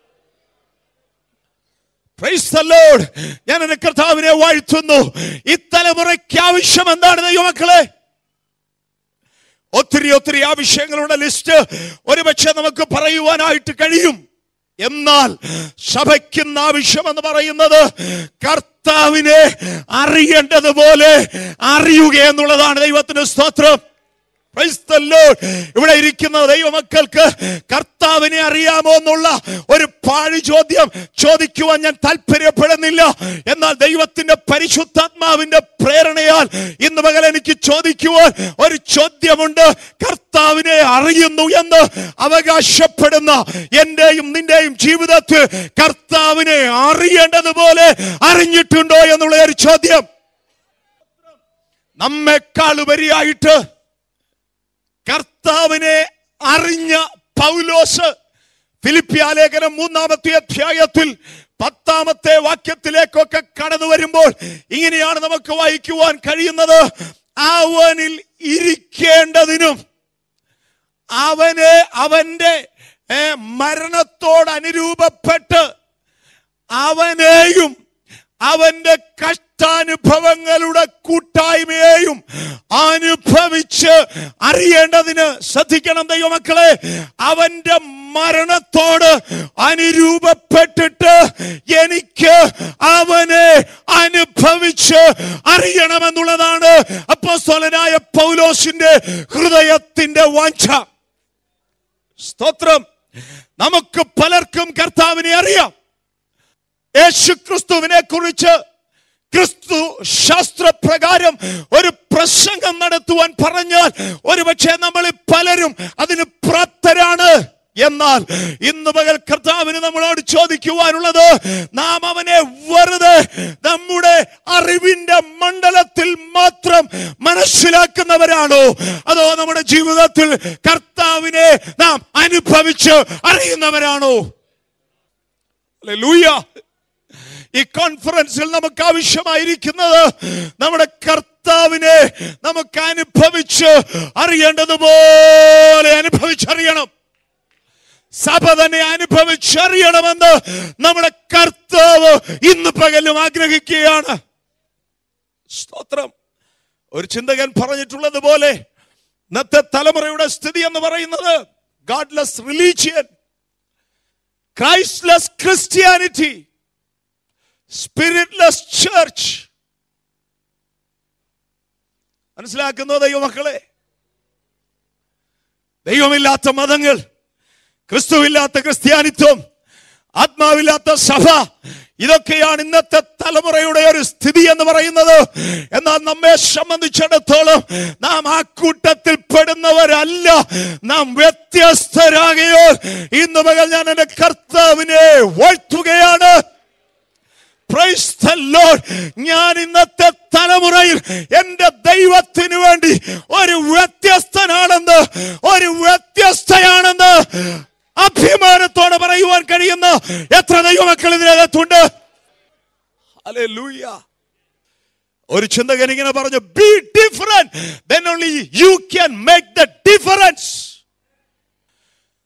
Speaker 1: Praise the Lord. ഞാൻ എന്റെ കർത്താവിനെ വാഴ്ത്തുന്നു ഈ തലമുറയ്ക്ക് ആവശ്യം എന്താണ് ദൈവമക്കളെ ഒത്തിരി ഒത്തിരി ആവശ്യങ്ങളുടെ ലിസ്റ്റ് ഒരുപക്ഷെ നമുക്ക് പറയുവാനായിട്ട് കഴിയും എന്നാൽ സഭയ്ക്കുന്ന ആവശ്യം എന്ന് പറയുന്നത് കർത്താവിനെ അറിയേണ്ടതുപോലെ അറിയുക എന്നുള്ളതാണ് ദൈവത്തിന്റെ സ്തോത്രം Praise the Lord. ഇവിടെ ഇരിക്കുന്ന ദൈവമക്കൾക്ക് കർത്താവിനെ അറിയാമോ എന്നുള്ള ഒരു പാഴ് ചോദ്യം ചോദിക്കുവാൻ ഞാൻ താല്പര്യപ്പെടുന്നില്ല എന്നാൽ ദൈവത്തിന്റെ പരിശുദ്ധാത്മാവിന്റെ പ്രേരണയാൽ ഇന്ന് പകൽ എനിക്ക് ചോദിക്കുവാൻ ഒരു ചോദ്യമുണ്ട് കർത്താവിനെ അറിയുന്നു എന്ന് അവകാശപ്പെടുന്ന എന്റെയും നിന്റെയും ജീവിതത്തിൽ കർത്താവിനെ അറിയേണ്ടതുപോലെ അറിഞ്ഞിട്ടുണ്ടോ എന്നുള്ള ഒരു ചോദ്യം നമ്മെക്കാൾ ഉപരിയായിട്ട് കർത്താവിനെ അറിഞ്ഞ പൗലോസ് ഫിലിപ്പിയ ലേഖനം മൂന്നാമത്തെ അധ്യായത്തിൽ പത്താമത്തെ വാക്യത്തിലേക്കൊക്കെ കടന്നു വരുമ്പോൾ ഇങ്ങനെയാണ് നമുക്ക് വായിക്കുവാൻ കഴിയുന്നത് അവനിൽ ഇരിക്കേണ്ടതിനും അവനെ അവന്റെ ഏ, മരണത്തോട് അനുരൂപപ്പെട്ട് അവനെയും അവന്റെ കഷ്ടാനുഭവങ്ങളുടെ കൂട്ടായ്മയെയും അനുഭവിച്ച് അറിയേണ്ടതിന് ശ്രദ്ധിക്കണം ദൈവമക്കളെ അവന്റെ മരണത്തോട് അനുരൂപപ്പെട്ടിട്ട് എനിക്ക് അവനെ അനുഭവിച്ച് അറിയണമെന്നുള്ളതാണ് അപ്പോസ്തലനായ പൗലോസിന്റെ ഹൃദയത്തിന്റെ വാഞ്ച സ്തോത്രം നമുക്ക് പലർക്കും കർത്താവിനെ അറിയാം യേശു ക്രിസ്തുവിനെ കുറിച്ച് ക്രിസ്തു ശാസ്ത്രപ്രകാരം ഒരു പ്രസംഗം നടത്തുവാൻ പറഞ്ഞാൽ ഒരുപക്ഷെ നമ്മൾ പലരും അതിന് പ്രാപ്തരാണ് എന്നാൽ ഇന്ന് പകൽ കർത്താവിന് നമ്മളോട് ചോദിക്കുവാനുള്ളത് നാം അവനെ വെറുതെ നമ്മുടെ അറിവിന്റെ മണ്ഡലത്തിൽ മാത്രം മനസ്സിലാക്കുന്നവരാണോ അതോ നമ്മുടെ ജീവിതത്തിൽ കർത്താവിനെ നാം അനുഭവിച്ച് അറിയുന്നവരാണോ ലൂയ ഈ കോൺഫറൻസിൽ നമുക്ക് ആവശ്യമായിരിക്കുന്നത് നമ്മുടെ കർത്താവിനെ നമുക്ക് അനുഭവിച്ച് അറിയേണ്ടതുപോലെ അനുഭവിച്ചറിയണം സഭ തന്നെ അനുഭവിച്ചറിയണമെന്ന് നമ്മുടെ കർത്താവ് ഇന്ന് പകലും ആഗ്രഹിക്കുകയാണ് സ്തോത്രം ഒരു ചിന്തകൻ പറഞ്ഞിട്ടുള്ളത് പോലെ ഇന്നത്തെ തലമുറയുടെ സ്ഥിതി എന്ന് പറയുന്നത് godless religion Christless Christianity spiritless church മനസ്സിലാക്കുന്നോ ദൈവമക്കളെ ദൈവമില്ലാത്ത മതങ്ങൾ ക്രിസ്തുവില്ലാത്ത ക്രിസ്ത്യാനിത്വം ആത്മാവില്ലാത്ത സഭ ഇതൊക്കെയാണ് ഇന്നത്തെ തലമുറയുടെ ഒരു സ്ഥിതി എന്ന് പറയുന്നത് എന്നാൽ നമ്മെ സംബന്ധിച്ചിടത്തോളം നാം ആ കൂട്ടത്തിൽ പെടുന്നവരല്ല നാം വ്യത്യസ്തരാകയോ ഇന്ന് പകൽ ഞാൻ എന്റെ കർത്താവിനെ വാഴ്ത്തുകയാണ് Praise the Lord. ഞാൻ ഇന്നത്തെ തലമുറയിൽ എന്റെ ദൈവത്തിന് വേണ്ടി ഒരു വ്യത്യസ്തനാണെന്ന് ഒരു വ്യത്യസ്തയാണെന്ന് അഭിമാനത്തോടെ പറയുവാൻ കഴിയുന്ന എത്ര ദൈവമക്കൾ ഇതിനകത്തുണ്ട് Hallelujah. ഒരു ചിന്തകൻ ഇങ്ങനെ പറഞ്ഞു be different then only you can make the difference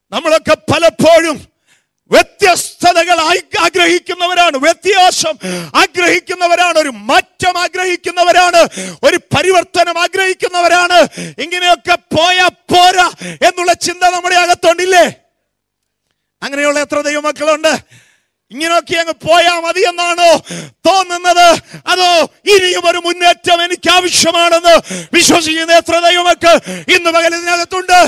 Speaker 2: നമ്മളൊക്കെ പലപ്പോഴും വ്യത്യസ്തതകൾ ആയി- ആഗ്രഹിക്കുന്നവരാണ് വ്യത്യാസം ആഗ്രഹിക്കുന്നവരാണ് ഒരു മാറ്റം ആഗ്രഹിക്കുന്നവരാണ് ഒരു പരിവർത്തനം ആഗ്രഹിക്കുന്നവരാണ് ഇങ്ങനെയൊക്കെ പോയാ പോരാ എന്നുള്ള ചിന്ത നമ്മുടെ അകത്തുണ്ടില്ലേ അങ്ങനെയുള്ള എത്ര ദൈവമക്കളുണ്ട് ഇങ്ങനെയൊക്കെ അങ്ങ് പോയാ മതി എന്നാണോ തോന്നുന്നത് അതോ ഇനിയും ഒരു മുന്നേറ്റം എനിക്ക് ആവശ്യമാണെന്ന് വിശ്വസിക്കുന്ന എത്ര ദൈവമക്കൾ ഇന്ന് പകൽ ഇതിനകത്തുണ്ട്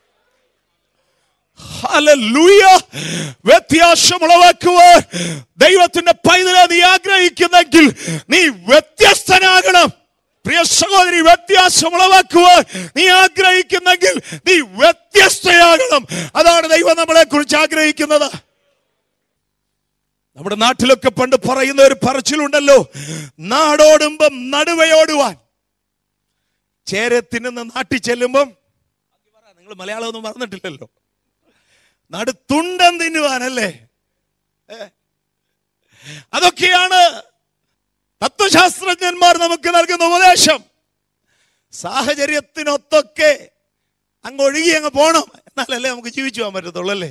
Speaker 2: ഹല്ലേലൂയ വ്യത്യാസമുളവാക്കുവാൻ ദൈവത്തിന്റെ പൈതലെ നീ ആഗ്രഹിക്കുന്നെങ്കിൽ നീ വ്യത്യസ്തനാകണം പ്രിയ സഹോദരി വ്യത്യാസമുളവാക്കുവാൻ നീ ആഗ്രഹിക്കുന്നെങ്കിൽ നീ വ്യത്യസ്തയാകണം അതാണ് ദൈവം നമ്മളെ കുറിച്ച് ആഗ്രഹിക്കുന്നത് നമ്മുടെ നാട്ടിലൊക്കെ പണ്ട് പറയുന്ന ഒരു പറച്ചിലുണ്ടല്ലോ നാടോടുമ്പം നടുവയോടുവാൻ ചേരത്തിനെന്ന് നാട്ടിൽ ചെല്ലുമ്പം നിങ്ങൾ മലയാളം ഒന്നും മറന്നിട്ടില്ലല്ലോ നടുത്തുണ്ടം തിന്നുവാനല്ലേ ഏ? അതൊക്കെയാണ് തത്വശാസ്ത്രജ്ഞന്മാർ നമുക്ക് നൽകുന്ന ഉപദേശം സാഹചര്യത്തിനൊത്തൊക്കെ അങ്ങ് ഒഴുകി അങ്ങ് പോണം എന്നാലല്ലേ നമുക്ക് ജീവിച്ചു പോകാൻ പറ്റത്തുള്ളൂ അല്ലേ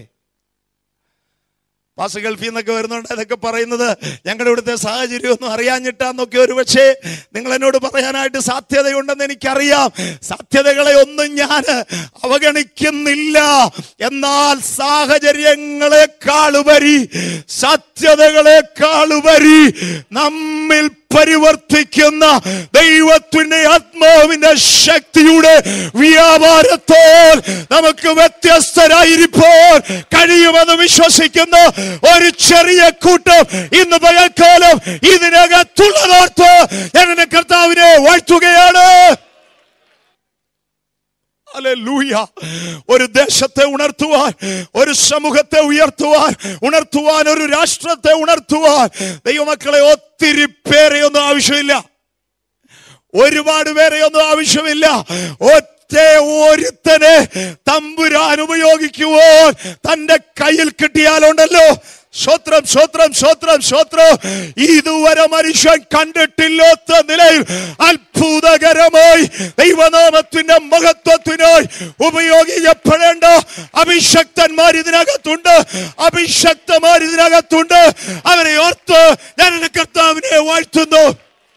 Speaker 2: പാസ് ഗൾഫിൽ നിന്നൊക്കെ വരുന്നുണ്ട് അതൊക്കെ പറയുന്നത് ഞങ്ങളുടെ ഇവിടുത്തെ സാഹചര്യമൊന്നും അറിയാഞ്ഞിട്ടാന്നൊക്കെ ഒരു പക്ഷേ നിങ്ങൾ എന്നോട് പറയാനായിട്ട് സാധ്യതയുണ്ടെന്ന് എനിക്കറിയാം സാധ്യതകളെ ഒന്നും ഞാൻ അവഗണിക്കുന്നില്ല എന്നാൽ സാഹചര്യങ്ങളെക്കാളുപരി സാധ്യതകളെക്കാളുപരി നമ്മിൽ പരിവർത്തിക്കുന്ന ദൈവത്തിന്റെ ആത്മാവിന്റെ ശക്തിയുടെ വ്യാപാരത്തോൽ നമുക്ക് വ്യത്യസ്തരായിരിപ്പോൾ കഴിയുമെന്ന് വിശ്വസിക്കുന്ന ഒരു ചെറിയ കൂട്ടം ഇന്ന് പകൽക്കാലം ഇതിനകത്തുള്ളതോർത്ത് ഞാൻ എന്റെ കർത്താവിനെ വാഴ്ത്തുകയാണ് ഹല്ലേലൂയ. ഒരു ദേശത്തെ ഉണർത്തുവാൻ ഒരു സമൂഹത്തെ ഉയർത്തുവാൻ ഉണർത്തുവാൻ ഒരു രാഷ്ട്രത്തെ ഉണർത്തുവാൻ ദൈവമക്കളെ ഒത്തിരി പേരെയൊന്നും ആവശ്യമില്ല ഒരുപാട് പേരെയൊന്നും ആവശ്യമില്ല ഒറ്റ ഒരുത്തനെ തമ്പുരാൻ ഉപയോഗിക്കുവാൻ തന്റെ കയ്യിൽ കിട്ടിയാലുണ്ടല്ലോ സ്വത്രം സ്വത്രം സ്വത്രം സ്വത്രം ഇതുവരെ മനുഷ്യൻ കണ്ടിട്ടില്ലാത്ത നിലയിൽ അത്ഭുതകരമായി ദൈവനാമത്തിന്റെ മഹത്വത്തിനായി ഉപയോഗിക്കപ്പെടേണ്ട അഭിഷക്തന്മാർ ഇതിനകത്തുണ്ട് അഭിഷക്തമാർ ഇതിനകത്തുണ്ട് അവരെ ഓർത്ത് ഞാൻ എന്റെ കർത്താവിനെ വാഴ്ത്തുന്നു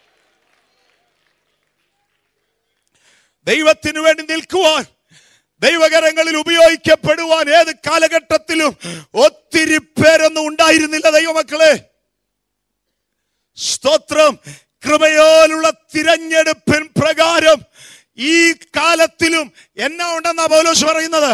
Speaker 2: ദൈവത്തിന് വേണ്ടി നിൽക്കുവാൻ ദൈവകരങ്ങളിൽ ഉപയോഗിക്കപ്പെടുവാൻ ഏത് കാലഘട്ടത്തിലും ഒത്തിരി പേരൊന്നും ഉണ്ടായിരുന്നില്ല ദൈവമക്കളെ സ്തോത്രം കൃപയോലുള്ള തിരഞ്ഞെടുപ്പിൻ പ്രകാരം ഈ കാലത്തിലും എന്നാ ഉണ്ടെന്നാ പൗലോസ് പറയുന്നത്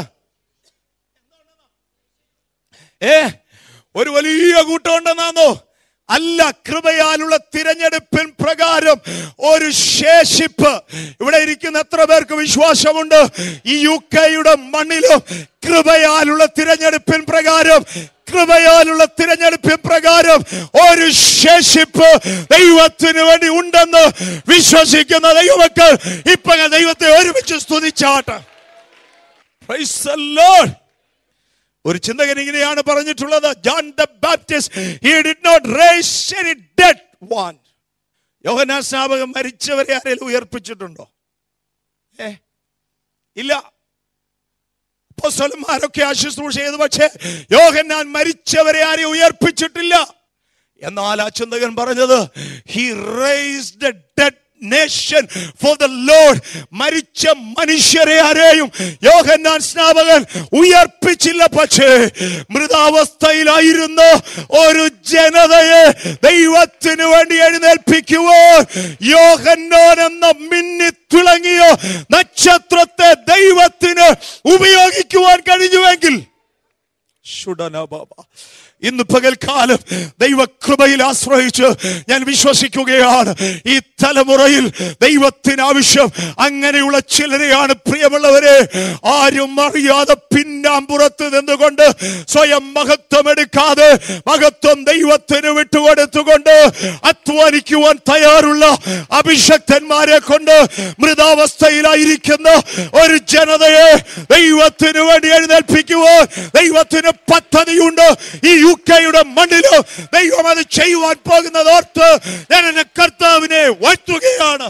Speaker 2: ഏ ഒരു വലിയ കൂട്ടം ഉണ്ടെന്നാന്നോ അല്ല കൃപയാലുള്ള തിരഞ്ഞെടുപ്പിൻ പ്രകാരം ഒരു ശേഷിപ്പ് ഇവിടെ ഇരിക്കുന്ന എത്ര പേർക്ക് വിശ്വാസമുണ്ട് ഈ യു കെയുടെ മണ്ണിലും കൃപയാലുള്ള തിരഞ്ഞെടുപ്പിൻ പ്രകാരം കൃപയാലുള്ള തിരഞ്ഞെടുപ്പിൻ പ്രകാരം ഒരു ശേഷിപ്പ് ദൈവത്തിന് വേണ്ടി ഉണ്ടെന്ന് വിശ്വസിക്കുന്ന ദൈവമക്കൾ ഇപ്പൊ ഞാൻ ദൈവത്തെ ഒരുമിച്ച് സ്തുതിച്ചാട്ടെ Praise the Lord. ഒരു ചിന്തകൻ ഇങ്ങനെയാണ് പറഞ്ഞിട്ടുള്ളത് John the Baptist he did not raise any dead one യോഹന്നാൻ സ്നാപകൻ മരിച്ചവരെ ആരെങ്കിലും ഉയർപ്പിച്ചിട്ടുണ്ടോ ഏ ഇല്ല അപ്പോസ്തലന്മാരൊക്കെ ആശുശ്രൂഷ ചെയ്തു പക്ഷേ യോഹന്നാൻ മരിച്ചവരെ ആരെയും ഉയർപ്പിച്ചിട്ടില്ല എന്നാൽ ആ ചിന്തകൻ പറഞ്ഞത് he raise the dead nation for the Lord മരിച്ച മനുഷ്യരെ ആരെയും യോഹന്നാൻ സ്നാപകൻ ഉയർപ്പിച്ചില്ല പക്ഷേ മൃതാവസ്ഥയിലായിരുന്ന ഒരു ജനതയെ ദൈവത്തിന് വേണ്ടി എഴുന്നേൽപ്പിക്കുവാൻ യോഹന്നാൻ എന്ന മിന്നി തിളങ്ങിയ നക്ഷത്രത്തെ ദൈവത്തിന് ഉപയോഗിക്കുവാൻ കഴിഞ്ഞുവെങ്കിൽ ശുഡനബാബ. ഇന്ന് പകൽക്കാലം ദൈവകൃപയിൽ ആശ്രയിച്ച് ഞാൻ വിശ്വസിക്കുകയാണ് ഈ തലമുറയിൽ ദൈവത്തിന് ആവശ്യം അങ്ങനെയുള്ള ചിലരെയാണ് പ്രിയമുള്ളവരെ ആരും അറിയാതെ പിന്നാമ്പുറത്ത് നിന്നുകൊണ്ട് സ്വയം മഹത്വം എടുക്കാതെ മഹത്വം ദൈവത്തിന് വിട്ടുകൊടുത്തുകൊണ്ട് അധ്വാനിക്കുവാൻ തയ്യാറുള്ള അഭിഷക്തന്മാരെ കൊണ്ട് മൃതാവസ്ഥയിലായിരിക്കുന്ന ഒരു ജനതയെ ദൈവത്തിന് വേണ്ടി എഴുന്നേൽപ്പിക്കുവാൻ ദൈവത്തിന് പദ്ധതിയുണ്ട് ഈ യു കെയുടെ മണ്ണിലോ ദൈവം അത് ചെയ്യുവാൻ പോകുന്നത് ഓർത്ത് ഞാൻ എന്റെ കർത്താവിനെ വാഴ്ത്തുകയാണ്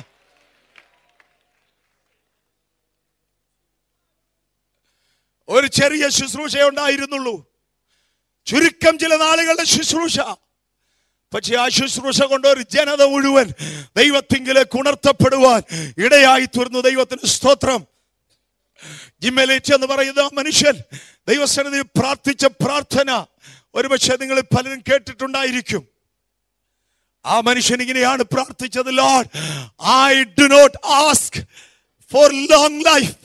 Speaker 2: ഒരു ചെറിയ ശുശ്രൂഷ ഉണ്ടായിരുന്നുള്ളൂ ചുരുക്കം ചില നാളുകളുടെ ശുശ്രൂഷ പക്ഷെ ആ ശുശ്രൂഷ കൊണ്ട് ഒരു ജനത മുഴുവൻ ദൈവത്തിങ്കിലേക്ക് ഉണർത്തപ്പെടുവാൻ ഇടയായി തീർന്നു ദൈവത്തിന് സ്തോത്രം ജിമ്മലേച്ച് എന്ന് പറയുന്ന ആ മനുഷ്യൻ ദൈവസന്നിധി പ്രാർത്ഥിച്ച പ്രാർത്ഥന ഒരുപക്ഷെ നിങ്ങൾ പലരും കേട്ടിട്ടുണ്ടായിരിക്കും ആ മനുഷ്യൻ ഇങ്ങനെയാണ് പ്രാർത്ഥിച്ചത് Lord I do not ask for long life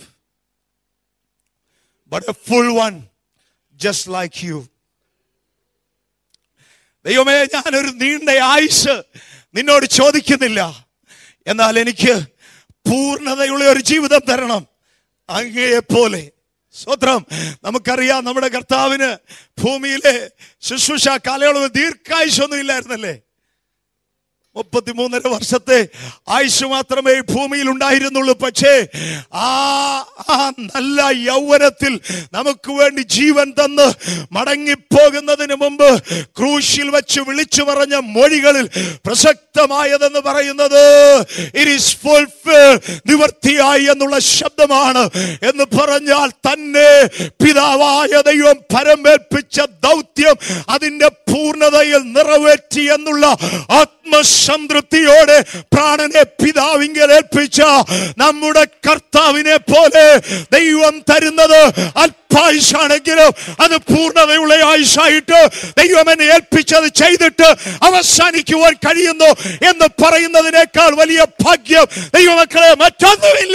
Speaker 2: but a full one just like you ദൈവമേ ഞാനൊരു നീണ്ട ആയുസ് നിന്നോട് ചോദിക്കുന്നില്ല എന്നാൽ എനിക്ക് പൂർണ്ണതയുള്ള ഒരു ജീവിതം തരണം അങ്ങയെ പോലെ സ്വത്രം നമുക്കറിയാം നമ്മുടെ കർത്താവിന് ഭൂമിയിലെ ശുശ്രൂഷ കാലയളവ് ദീർഘായുഷൊന്നും ഇല്ലായിരുന്നല്ലേ മുപ്പത്തിമൂന്നര വർഷത്തെ ആയുഷ് മാത്രമേ ഈ ഭൂമിയിൽ ഉണ്ടായിരുന്നുള്ളൂ പക്ഷേ ആ ആ നല്ല യൗവനത്തിൽ നമുക്ക് വേണ്ടി ജീവൻ തന്ന് മടങ്ങിപ്പോകുന്നതിന് മുമ്പ് ക്രൂശിൽ വെച്ച് വിളിച്ചു പറഞ്ഞ മൊഴികളിൽ പ്രസക്തമായതെന്ന് പറയുന്നത് ഇറ്റ് ഈസ് ഫുൾഫിൽ നിവർത്തിയായി എന്നുള്ള ശബ്ദമാണ് എന്ന് പറഞ്ഞാൽ തന്നെ പിതാവായ ദൈവം പരമേൽപ്പിച്ച ദൗത്യം അതിന്റെ പൂർണ്ണതയിൽ നിറവേറ്റി എന്നുള്ള ആത്മസംതൃപ്തിയോടെ പ്രാണനെ പിതാവിങ്കൽ ഏൽപ്പിച്ച നമ്മുടെ കർത്താവിനെ പോലെ ദൈവം തരുന്നത് അല്പായുഷാണെങ്കിലും അത് പൂർണ്ണതയുള്ള ആയുഷായിട്ട് ദൈവം എന്നെ ഏൽപ്പിച്ചത് ചെയ്തിട്ട് അവസാനിക്കുവാൻ കഴിയുന്നു എന്ന് പറയുന്നതിനേക്കാൾ വലിയ ഭാഗ്യം ദൈവമക്കളെ മറ്റൊന്നുമില്ല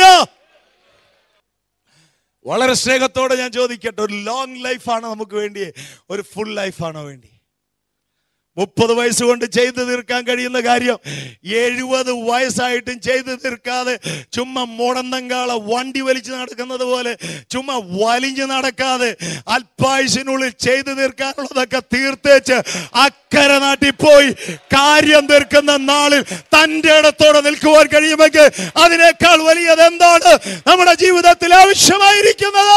Speaker 2: വളരെ സ്നേഹത്തോടെ ഞാൻ ചോദിക്കട്ടെ ഒരു ലോങ് ലൈഫാണ് നമുക്ക് വേണ്ടി ഒരു ഫുൾ ലൈഫാണോ വേണ്ടി മുപ്പത് വയസ്സ് കൊണ്ട് ചെയ്തു തീർക്കാൻ കഴിയുന്ന കാര്യം എഴുപത് വയസ്സായിട്ടും ചെയ്തു തീർക്കാതെ ചുമ്മാ മുടന്നങ്കാള വണ്ടി വലിച്ചു നടക്കുന്നത് പോലെ ചുമ്മാ വലിഞ്ഞു നടക്കാതെ അല്പായുസിനുള്ളിൽ ചെയ്തു തീർക്കാനുള്ളതൊക്കെ തീർത്തേച്ച് അക്കരെ നാട്ടിൽ പോയി കാര്യം തീർക്കുന്ന നാളിൽ തന്റെ ഇടത്തോടെ നിൽക്കുവാൻ കഴിയുമെങ്കിൽ അതിനേക്കാൾ വലിയത് എന്താണ് നമ്മുടെ ജീവിതത്തിൽ ആവശ്യമായിരിക്കുന്നത്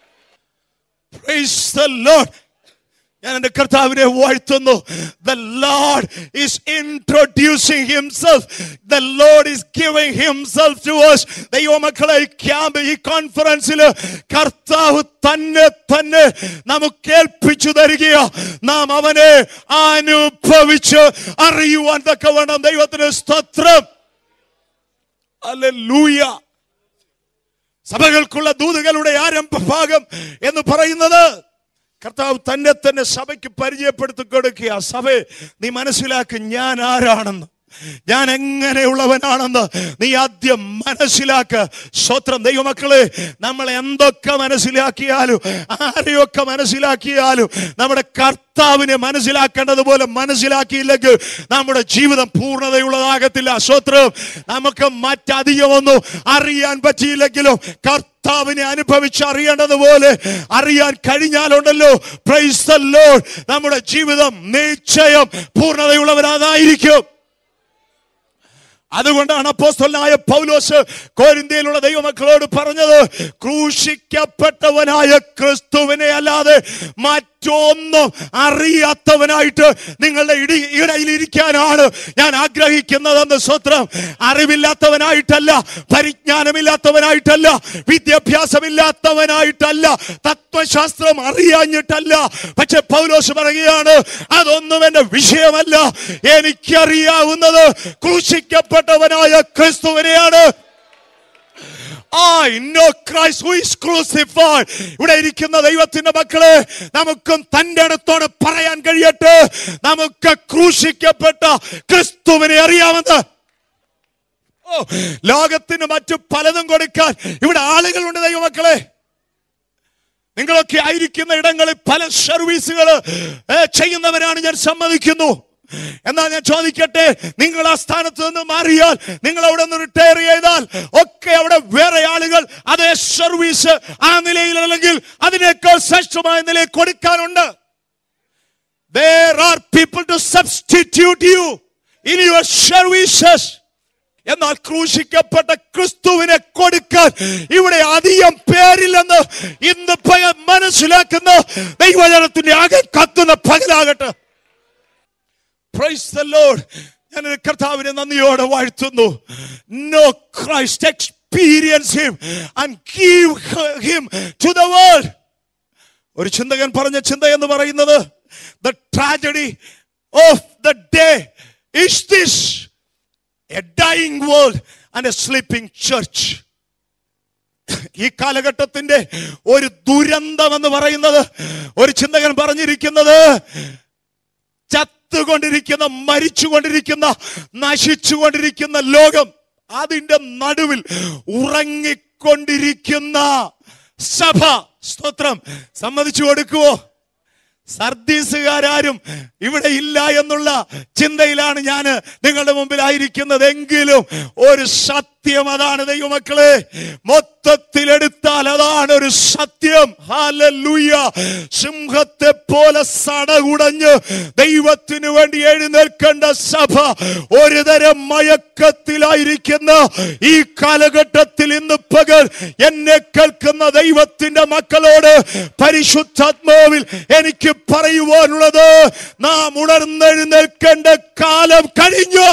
Speaker 2: Praise the Lord. ഞാൻ എന്റെ കർത്താവിനെ വാഴ്ത്തുന്നു the Lord is introducing himself the Lord is giving himself to us ദൈവമക്കളെ ഈ ക്യാമ്പ് ഈ കോൺഫറൻസിൽ കർത്താവ് തന്നെ തന്നെ നമുക്ക് ഏൽപ്പിച്ചു തരികയോ നാം അവനെ അനുഭവിച്ച് അറിയുവാൻ തക്കവണ്ണം ദൈവത്തിന് സ്തോത്രം അല്ലേലൂയ സഭകൾക്കുള്ള ദൂതുകളുടെ ആരംഭ ഭാഗം എന്ന് പറയുന്നത് കർത്താവ് തന്നെ തന്നെ സഭയ്ക്ക് പരിചയപ്പെടുത്തി കൊടുക്കുക സഭ നീ മനസ്സിലാക്കി ഞാൻ ആരാണെന്ന് ഞാൻ എങ്ങനെയുള്ളവനാണെന്ന് നീ ആദ്യം മനസ്സിലാക്ക സ്വത്രം ദൈവമക്കളെ നമ്മൾ എന്തൊക്കെ മനസ്സിലാക്കിയാലും ആരെയൊക്കെ മനസ്സിലാക്കിയാലും നമ്മുടെ കർത്താവിനെ മനസ്സിലാക്കേണ്ടതുപോലെ മനസ്സിലാക്കിയില്ലെങ്കിൽ നമ്മുടെ ജീവിതം പൂർണ്ണതയുള്ളതാകത്തില്ല സ്വത്രം നമുക്ക് മറ്റധികമൊന്നും അറിയാൻ പറ്റിയില്ലെങ്കിലും കർത്താവിനെ അനുഭവിച്ച് അറിയേണ്ടതുപോലെ അറിയാൻ കഴിഞ്ഞാലുണ്ടല്ലോ പ്രൈസ് ദ ലോർഡ് നമ്മുടെ ജീവിതം നിശ്ചയം പൂർണ്ണതയുള്ളവരാതായിരിക്കും അതുകൊണ്ടാണ് അപ്പോസ്തലനായ പൗലോസ് കോരിന്ത്യയിലുള്ള ദൈവമക്കളോട് പറഞ്ഞത് ക്രൂശിക്കപ്പെട്ടവനായ ക്രിസ്തുവിനെ അല്ലാതെ മറ്റൊന്നും അറിയാത്തവനായിട്ട് നിങ്ങളുടെ ഇടി ഇടയിൽ ഇരിക്കാനാണ് ഞാൻ ആഗ്രഹിക്കുന്നതെന്ന് സ്വത്രം അറിവില്ലാത്തവനായിട്ടല്ല പരിജ്ഞാനമില്ലാത്തവനായിട്ടല്ല വിദ്യാഭ്യാസമില്ലാത്തവനായിട്ടല്ല തത്വശാസ്ത്രം അറിയാഞ്ഞിട്ടല്ല പക്ഷെ പൗലോസ് പറയുകയാണ് അതൊന്നും എന്റെ വിഷയമല്ല എനിക്കറിയാവുന്നത് ക്രൂശിക്കപ്പെട്ടവനായ ക്രിസ്തുവിനെയാണ് I know Christ who is crucified. ഇവിടെ ഇരിക്കുന്ന ദൈവത്തിന്റെ മക്കളെ നമുക്കും തന്റെ അടുത്തോട് പറയാൻ കഴിയട്ടെ നമുക്ക് ക്രൂശിക്കപ്പെട്ട ക്രിസ്തുവിനെ അറിയാമെന്ന് ഓ ലോകത്തിന് മറ്റു പലതും കൊടുക്കാൻ ഇവിടെ ആളുകളുണ്ട് ദൈവമക്കളെ നിങ്ങളൊക്കെ ആയിരിക്കുന്ന ഇടങ്ങളിൽ പല സർവീസുകൾ ചെയ്യുന്നവരാണ് ഞാൻ സമ്മതിക്കുന്നു എന്നാൽ ഞാൻ ചോദിക്കട്ടെ നിങ്ങൾ ആ സ്ഥാനത്ത് നിന്ന് മാറിയാൽ നിങ്ങൾ അവിടെ നിന്ന് റിട്ടയർ ചെയ്താൽ ഒക്കെ അവിടെ വേറെ ആളുകൾ അതേ സർവീസ് ആ നിലയിൽ അല്ലെങ്കിൽ അതിനേക്കാൾ ശ്രേഷ്ഠമായ നിലയിൽ കൊടുക്കാനുണ്ട് There are people to substitute you in your services. എന്നാൽ ക്രൂശിക്കപ്പെട്ട ക്രിസ്തുവിനെ കൊടുക്കാൻ ഇവിടെ അധികം പേരില്ലെന്ന് ഇന്ന് പയ- മനസ്സിലാക്കുന്ന ദൈവജനത്തിന്റെ ആകെ കത്തുന്ന പകലാകട്ടെ Praise the Lord. ഞാൻ ഒരു കർത്താവിനെ നന്ദിയോടെ വാഴ്ത്തുന്നു know Christ experience him and give him to the world ഒരു ചിന്തകൻ പറഞ്ഞ ചിന്ത എന്ന് പറയുന്നത് the tragedy of the day is this a dying world and a sleeping church ഈ കാലഘട്ടത്തിന്റെ ഒരു ദുരന്തം എന്ന് പറയുന്നത് ഒരു ചിന്തകൻ പറഞ്ഞിരിക്കുന്നത് ചത്തുകൊണ്ടിരിക്കുന്ന മരിച്ചുകൊണ്ടിരിക്കുന്ന നശിച്ചുകൊണ്ടിരിക്കുന്ന ലോകം അതിന്റെ നടുവിൽ ഉറങ്ങിക്കൊണ്ടിരിക്കുന്ന സഭ സ്തോത്രം സമ്മതിച്ചു കൊടുക്കുവോ സർദീസുകാരും ഇവിടെ ഇല്ല എന്നുള്ള ചിന്തയിലാണ് ഞാൻ നിങ്ങളുടെ മുമ്പിലായിരിക്കുന്നത് എങ്കിലും ഒരു സത്യം അതാണ് ദൈവമക്കളെ മൊത്തത്തിലെടുത്താൽ അതാണ് ഒരു സത്യം ഹാലൂയ സിംഹത്തെ പോലെ സടകുടഞ്ഞ് ദൈവത്തിനു വേണ്ടി എഴുന്നേൽക്കേണ്ട സഭ ഒരു തരം മയക്കത്തിലായിരിക്കുന്ന ഈ കാലഘട്ടത്തിൽ ഇന്ന് പകൽ എന്നെ കേൾക്കുന്ന ദൈവത്തിന്റെ മക്കളോട് പരിശുദ്ധാത്മാവിൽ എനിക്ക് പറയുവാനുള്ളത് നാം ഉണർന്നെഴുന്നേൽക്കേണ്ട കാലം കഴിഞ്ഞു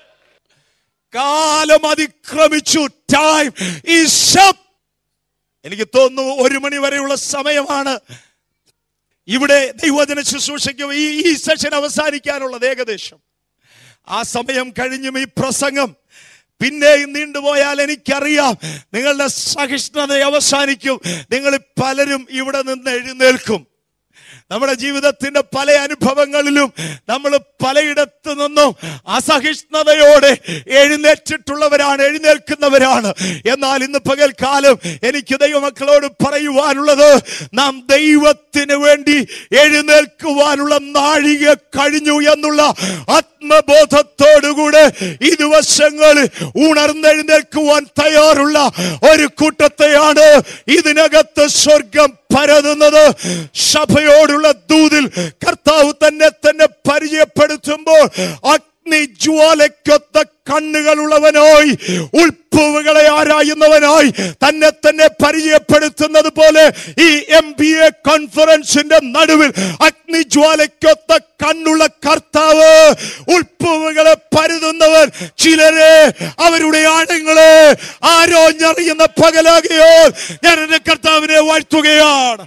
Speaker 2: കാലം അതിക്രമിച്ചു ടൈം ഈസ് എനിക്ക് തോന്നുന്നു ഒരു മണി വരെയുള്ള സമയമാണ് ഇവിടെ ദൈവജന ശുശ്രൂഷയ്ക്ക് ഈ ഈ സെഷൻ അവസാനിക്കാനുള്ളത് ഏകദേശം ആ സമയം കഴിഞ്ഞും ഈ പ്രസംഗം പിന്നെയും നീണ്ടുപോയാൽ എനിക്കറിയാം നിങ്ങളുടെ സഹിഷ്ണുത അവസാനിക്കും നിങ്ങൾ പലരും ഇവിടെ നിന്ന് എഴുന്നേൽക്കും നമ്മുടെ ജീവിതത്തിന്റെ പല അനുഭവങ്ങളിലും നമ്മൾ പലയിടത്ത് നിന്നും അസഹിഷ്ണുതയോടെ എഴുന്നേറ്റിട്ടുള്ളവരാണ് എഴുന്നേൽക്കുന്നവരാണ് എന്നാൽ ഇന്ന് പകൽക്കാലം എനിക്ക് ദൈവമക്കളോട് പറയുവാനുള്ളത് നാം ദൈവത്തിന് വേണ്ടി എഴുന്നേൽക്കുവാനുള്ള നാഴിക കഴിഞ്ഞു എന്നുള്ള ആത്മബോധത്തോടുകൂടെ ഈ ദിവസങ്ങളിൽ ഉണർന്നെഴുന്നേൽക്കുവാൻ തയ്യാറുള്ള ഒരു കൂട്ടത്തെയാണ് ഇതിനകത്ത് സ്വർഗം പരതുന്നത് സഭയോടുള്ള ദൂതിൽ കർത്താവ് തന്നെ തന്നെ പരിചയപ്പെടുത്തുമ്പോൾ അഗ്നി ജ്വാലയ്ക്കൊത്ത കണ്ണുകളുള്ളവനായി ഉൾപ്പുവുകളെ ആരായുന്നവനായി തന്നെ തന്നെ പരിചയപ്പെടുത്തുന്നത് പോലെ ഈ എം ബി എ കോൺഫറൻസിന്റെ നടുവിൽ അഗ്നിജ്വാലയ്ക്കൊത്ത കണ്ണുള്ള കർത്താവ് ഉൾപ്പുവുകളെ പരുതുന്നവൻ ചിലരെ അവരുടെ ആഴങ്ങളെ ആരോഞ്ഞറിയുന്ന പകലാകയോ ഞാൻ എന്റെ കർത്താവിനെ വാഴ്ത്തുകയാണ്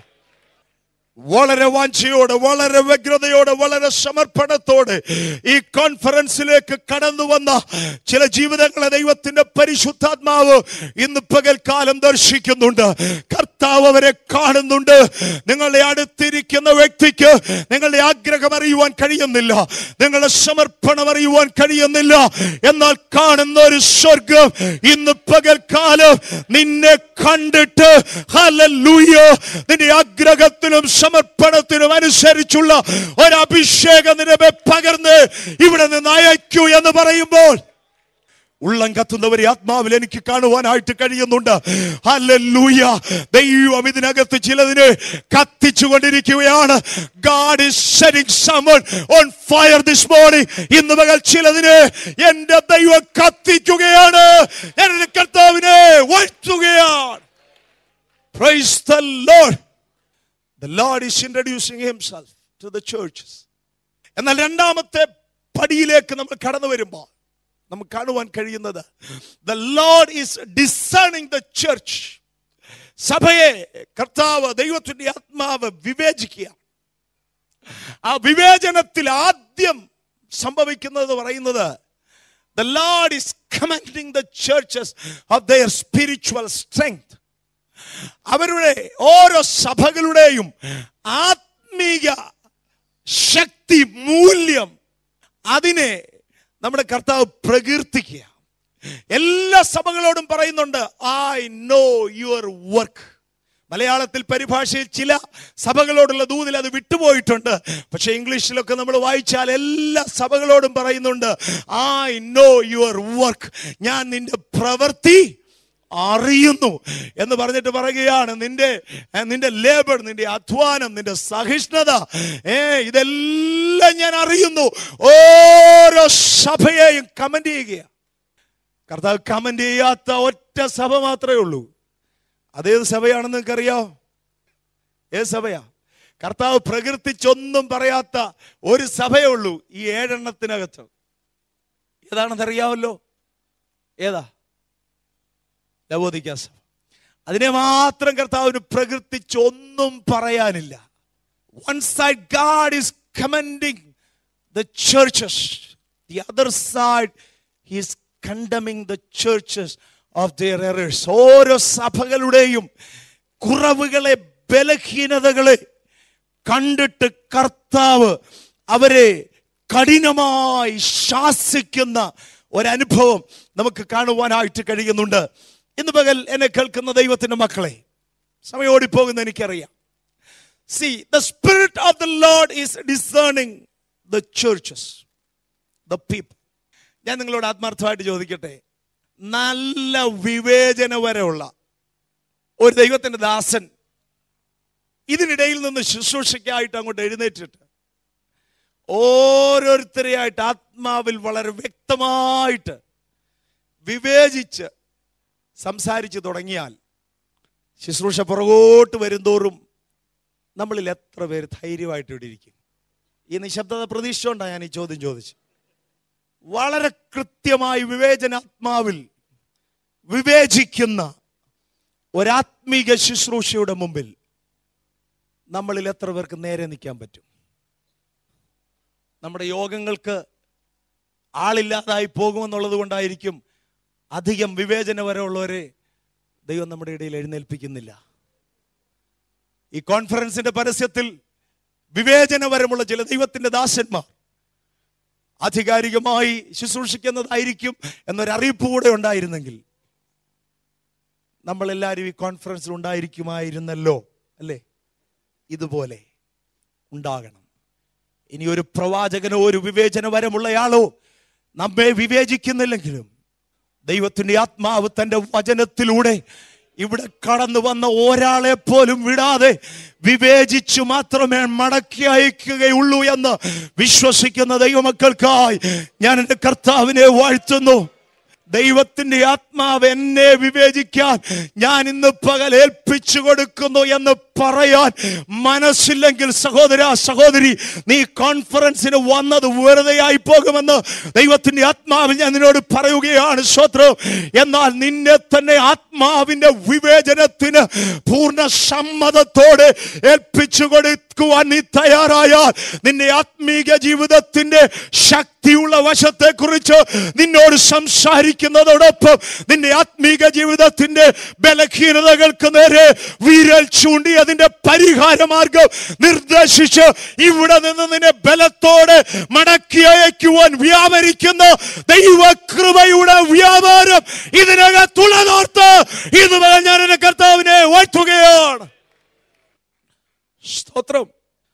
Speaker 2: വളരെ വാഞ്ചയോടെ വളരെ വ്യഗ്രതയോടെ വളരെ സമർപ്പണത്തോടെ ഈ കോൺഫറൻസിലേക്ക് കടന്നു വന്ന ചില ജീവിതങ്ങളെ ദൈവത്തിന്റെ പരിശുദ്ധാത്മാവ് ഇന്ന് പകൽക്കാലം ദർശിക്കുന്നുണ്ട് കർത്താവ് അവരെ കാണുന്നുണ്ട് നിങ്ങളുടെ അടുത്തിരിക്കുന്ന വ്യക്തിക്ക് നിങ്ങളുടെ ആഗ്രഹം അറിയുവാൻ കഴിയുന്നില്ല നിങ്ങളുടെ സമർപ്പണം അറിയുവാൻ കഴിയുന്നില്ല എന്നാൽ കാണുന്ന ഒരു സ്വർഗം ഇന്ന് പകൽക്കാലം നിന്നെ കണ്ടിട്ട് ഹല്ലേലൂയ നിന്റെ ആഗ്രഹത്തിനും സമർപ്പണത്തിനും അനുസരിച്ചുള്ള ഒരു അഭിഷേകം നിന്നെ പകർന്ന് ഇവിടെ നിന്ന് അയക്കൂ എന്ന് പറയുമ്പോൾ ഉള്ളം കത്തുന്നവരെ ആത്മാവിൽ എനിക്ക് കാണുവാനായിട്ട് കഴിയുന്നുണ്ട് ഹല്ലേലൂയ ദൈവം ഇതിനകത്ത് ചിലതിനെ കത്തിച്ചു കൊണ്ടിരിക്കുകയാണ് God is setting someone on fire this morning ഇന്ന് പകൽ ചിലതിനെ എന്റെ ദൈവം കത്തിക്കുകയാണ് ഞാൻ എന്റെ കർത്താവിനെ വാഴ്ത്തുകയാണ് Praise the Lord. The Lord is introducing himself to the churches. എന്നാൽ രണ്ടാമത്തെ പടിയിലേക്ക് നമ്മൾ കടന്നു വരുമ്പോൾ നമുക്ക് കാണുവാൻ കഴിയുന്നത് the Lord is discerning the church സഭയെ കർത്താവ് ദൈവത്തിന്റെ ആത്മാവ് വിവേചിക്കുക ആ വിവേചനത്തിൽ ആദ്യം സംഭവിക്കുന്നത് പറയുന്നത് the Lord is commending the churches of their spiritual strength അവരുടെ ഓരോ സഭകളുടെയും ആത്മീയ ശക്തി മൂല്യം അതിനെ നമ്മുടെ കർത്താവ് പ്രകീർത്തിക്കുക എല്ലാ സഭകളോടും പറയുന്നുണ്ട് ഐ നോ യുവർ വർക്ക് മലയാളത്തിൽ പരിഭാഷയിൽ ചില സഭകളോടുള്ള ദൂതിൽ അത് വിട്ടുപോയിട്ടുണ്ട് പക്ഷെ ഇംഗ്ലീഷിലൊക്കെ നമ്മൾ വായിച്ചാൽ എല്ലാ സഭകളോടും പറയുന്നുണ്ട് ഐ നോ യുവർ വർക്ക് ഞാൻ നിന്റെ പ്രവൃത്തി അറിയുന്നു എന്ന് പറഞ്ഞിട്ട് പറയുകയാണ് നിന്റെ ഏ, നിന്റെ ലേബർ നിന്റെ അധ്വാനം നിന്റെ സഹിഷ്ണുത ഏ ഇതെല്ലാം ഞാൻ അറിയുന്നു ഓരോ സഭയെയും കമന്റ് ചെയ്യുക കർത്താവ് കമന്റ് ചെയ്യാത്ത ഒറ്റ സഭ മാത്രമേ ഉള്ളൂ അതേത് സഭയാണെന്ന് നിങ്ങൾക്കറിയോ ഏത് സഭയാ കർത്താവ് പ്രകീർത്തിച്ചൊന്നും പറയാത്ത ഒരു സഭയേ ഉള്ളൂ ഈ ഏഴെണ്ണത്തിനകത്ത് ഏതാണെന്ന് അറിയാമല്ലോ ഏതാ ലവോദിക്ക സഭ അതിനെ മാത്രം കർത്താവിന് പ്രകൃതിച്ച് ഒന്നും പറയാനില്ല one side God is commending ദ churches the other side he is condemning the churches of their errors ഓരോ സഭകളുടെയും കുറവുകളെ ബലഹീനതകളെ കണ്ടിട്ട് കർത്താവ് അവരെ കഠിനമായി ശാസിക്കുന്ന ഒരനുഭവം നമുക്ക് കാണുവാനായിട്ട് കഴിയുന്നുണ്ട് ഇന്ന് പകൽ എന്നെ കേൾക്കുന്ന ദൈവത്തിന്റെ മക്കളെ സമയം ഓടിപ്പോകുന്ന എനിക്കറിയാം see the spirit of the Lord is discerning the churches the people ഞാൻ നിങ്ങളോട് ആത്മാർത്ഥമായിട്ട് ചോദിക്കട്ടെ നല്ല വിവേചന വരെയുള്ള ഒരു ദൈവത്തിന്റെ ദാസൻ ഇതിനിടയിൽ നിന്ന് ശുശ്രൂഷയ്ക്കായിട്ട് അങ്ങോട്ട് എഴുന്നേറ്റിട്ട് ഓരോരുത്തരെയായിട്ട് ആത്മാവിൽ വളരെ വ്യക്തമായിട്ട് വിവേചിച്ച് സംസാരിച്ചു തുടങ്ങിയാൽ ശുശ്രൂഷ പുറകോട്ട് വരുന്തോറും നമ്മളിൽ എത്ര പേര് ധൈര്യമായിട്ട് ഇവിടെ ഇരിക്കും ഈ നിശബ്ദത പ്രതീക്ഷിച്ചുകൊണ്ടാണ് ഞാൻ ഈ ചോദ്യം ചോദിച്ചത് വളരെ കൃത്യമായി വിവേചനാത്മാവിൽ വിവേചിക്കുന്ന ഒരാത്മീക ശുശ്രൂഷയുടെ മുമ്പിൽ നമ്മളിൽ എത്ര പേർക്ക് നേരെ നിൽക്കാൻ പറ്റും നമ്മുടെ യോഗങ്ങൾക്ക് ആളില്ലാതായി പോകുമെന്നുള്ളത് കൊണ്ടായിരിക്കും അധികം വിവേചനപരമുള്ളവരെ ദൈവം നമ്മുടെ ഇടയിൽ എഴുന്നേൽപ്പിക്കുന്നില്ല ഈ കോൺഫറൻസിന്റെ പരസ്യത്തിൽ വിവേചനപരമുള്ള ചില ദൈവത്തിന്റെ ദാസന്മാർ ആധികാരികമായി ശുശ്രൂഷിക്കുന്നതായിരിക്കും എന്നൊരറിയിപ്പ് കൂടെ ഉണ്ടായിരുന്നെങ്കിൽ നമ്മളെല്ലാവരും ഈ കോൺഫറൻസിൽ ഉണ്ടായിരിക്കുമായിരുന്നല്ലോ അല്ലേ ഇതുപോലെ ഉണ്ടാകണം ഇനി ഒരു പ്രവാചകനോ ഒരു വിവേചനപരമുള്ളയാളോ നമ്മെ വിവേചിക്കുന്നില്ലെങ്കിലും ദൈവത്തിന്റെ ആത്മാവ് തന്റെ വചനത്തിലൂടെ ഇവിടെ കടന്നു വന്ന ഒരാളെ പോലും വിടാതെ വിവേചിച്ചു മാത്രമേ മടക്കി അയക്കുകയുള്ളൂ എന്ന് വിശ്വസിക്കുന്ന ദൈവമക്കൾക്കായി ഞാൻ എൻ്റെ കർത്താവിനെ വാഴ്ത്തുന്നു ദൈവത്തിന്റെ ആത്മാവ് എന്നെ വിവേചിക്കാൻ ഞാൻ ഇന്ന് പകൽ ഏൽപ്പിച്ചു കൊടുക്കുന്നു എന്ന് പറയാൻ മനസ്സില്ലെങ്കിൽ സഹോദര സഹോദരി നീ കോൺഫറൻസിന് വന്നത് വെറുതെ ആയി പോകുമെന്ന് ദൈവത്തിന്റെ ആത്മാവിൽ ഞാൻ നിന്നോട് പറയുകയാണ് സ്വത്രം എന്നാൽ നിന്നെ തന്നെ ആത്മാവിന്റെ വിവേചനത്തിന് പൂർണ്ണ സമ്മതത്തോടെ ഏൽപ്പിച്ചു കൊടുക്കുവാൻ നീ തയ്യാറായാൽ നിന്റെ ആത്മീക ജീവിതത്തിന്റെ ശക്തിയുള്ള വശത്തെ കുറിച്ച് നിന്നോട് സംസാരിക്കുന്നതോടൊപ്പം നിന്റെ ആത്മീക ജീവിതത്തിന്റെ ബലഹീനതകൾക്ക് നേരെ വീരൽ ചൂണ്ടി അതിന്റെ പരിഹാര മാർഗം നിർദ്ദേശിച്ച് ഇവിടെ നിന്ന് നിന്നെ ബലത്തോടെ മടക്കി അയക്കുവാൻ വ്യാപരിക്കുന്ന ദൈവകൃപയുടെ വ്യാപാരം ഇതിനകത്തുള്ളതോർത്ത് ഇതുവരെ ഞാൻ എന്റെ കർത്താവിനെ വാഴ്ത്തുകയാണ് സ്തോത്രം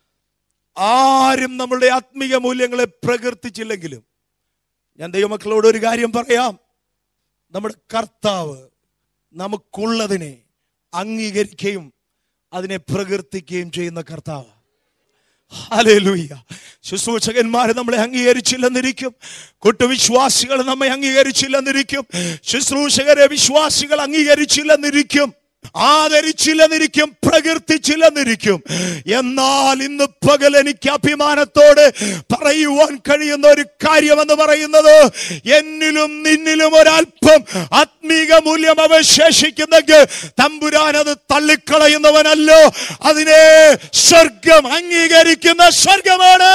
Speaker 2: ആരും നമ്മളുടെ ആത്മീക മൂല്യങ്ങളെ പ്രകീർത്തിച്ചില്ലെങ്കിലും ഞാൻ ദൈവമക്കളോട് ഒരു കാര്യം പറയാം നമ്മുടെ കർത്താവ് നമുക്കുള്ളതിനെ അംഗീകരിക്കുകയും അതിനെ പ്രകീർത്തിക്കുകയും ചെയ്യുന്ന കർത്താവ് ഹല്ലേലൂയ ശുശ്രൂഷകന്മാർ നമ്മളെ അംഗീകരിച്ചില്ലെന്നിരിക്കും കുട്ടുവിശ്വാസികൾ നമ്മെ അംഗീകരിച്ചില്ലെന്നിരിക്കും ശുശ്രൂഷകരെ വിശ്വാസികൾ അംഗീകരിച്ചില്ലെന്നിരിക്കും ആദരിച്ചില്ലെന്നിരിക്കും പ്രകീർത്തിച്ചില്ലെന്നിരിക്കും എന്നാൽ ഇന്ന് പകൽ എനിക്ക് അഭിമാനത്തോടെ പറയുവാൻ കഴിയുന്ന ഒരു കാര്യമെന്ന് പറയുന്നത് എന്നിലും നിന്നിലും ഒരല്പം ആത്മീക മൂല്യം അവശേഷിക്കുന്നെങ്കിൽ തമ്പുരാൻ അത് തള്ളിക്കളയുന്നവനല്ലോ അതിനെ സ്വർഗം അംഗീകരിക്കുന്ന സ്വർഗമാണ്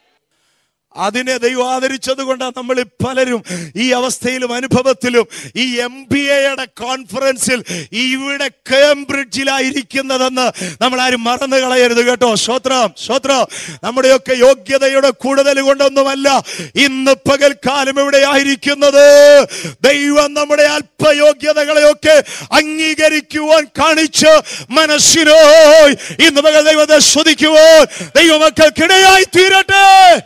Speaker 2: അതിനെ ദൈവം ആദരിച്ചത് കൊണ്ടാണ് നമ്മൾ പലരും ഈ അവസ്ഥയിലും അനുഭവത്തിലും ഈ എം ബി എയുടെ കോൺഫറൻസിൽ ഇവിടെ കേംബ്രിഡ്ജിലായിരിക്കുന്നതെന്ന് നമ്മൾ ആരും മറന്നു കളയരുത് കേട്ടോ ശ്രോത്രം ശ്രോത്രം നമ്മുടെയൊക്കെ യോഗ്യതയുടെ കൂടുതൽ കൊണ്ടൊന്നുമല്ല ഇന്ന് പകൽക്കാലം ഇവിടെ ആയിരിക്കുന്നത് ദൈവം നമ്മുടെ അല്പയോഗ്യതകളെയൊക്കെ അംഗീകരിക്കുവാൻ കാണിച്ച് മനസ്സിനോ ഇന്ന് പകൽ ദൈവത്തെ സ്തുതിക്കുവാൻ ദൈവമക്കൾക്കിടയായി തീരട്ടെ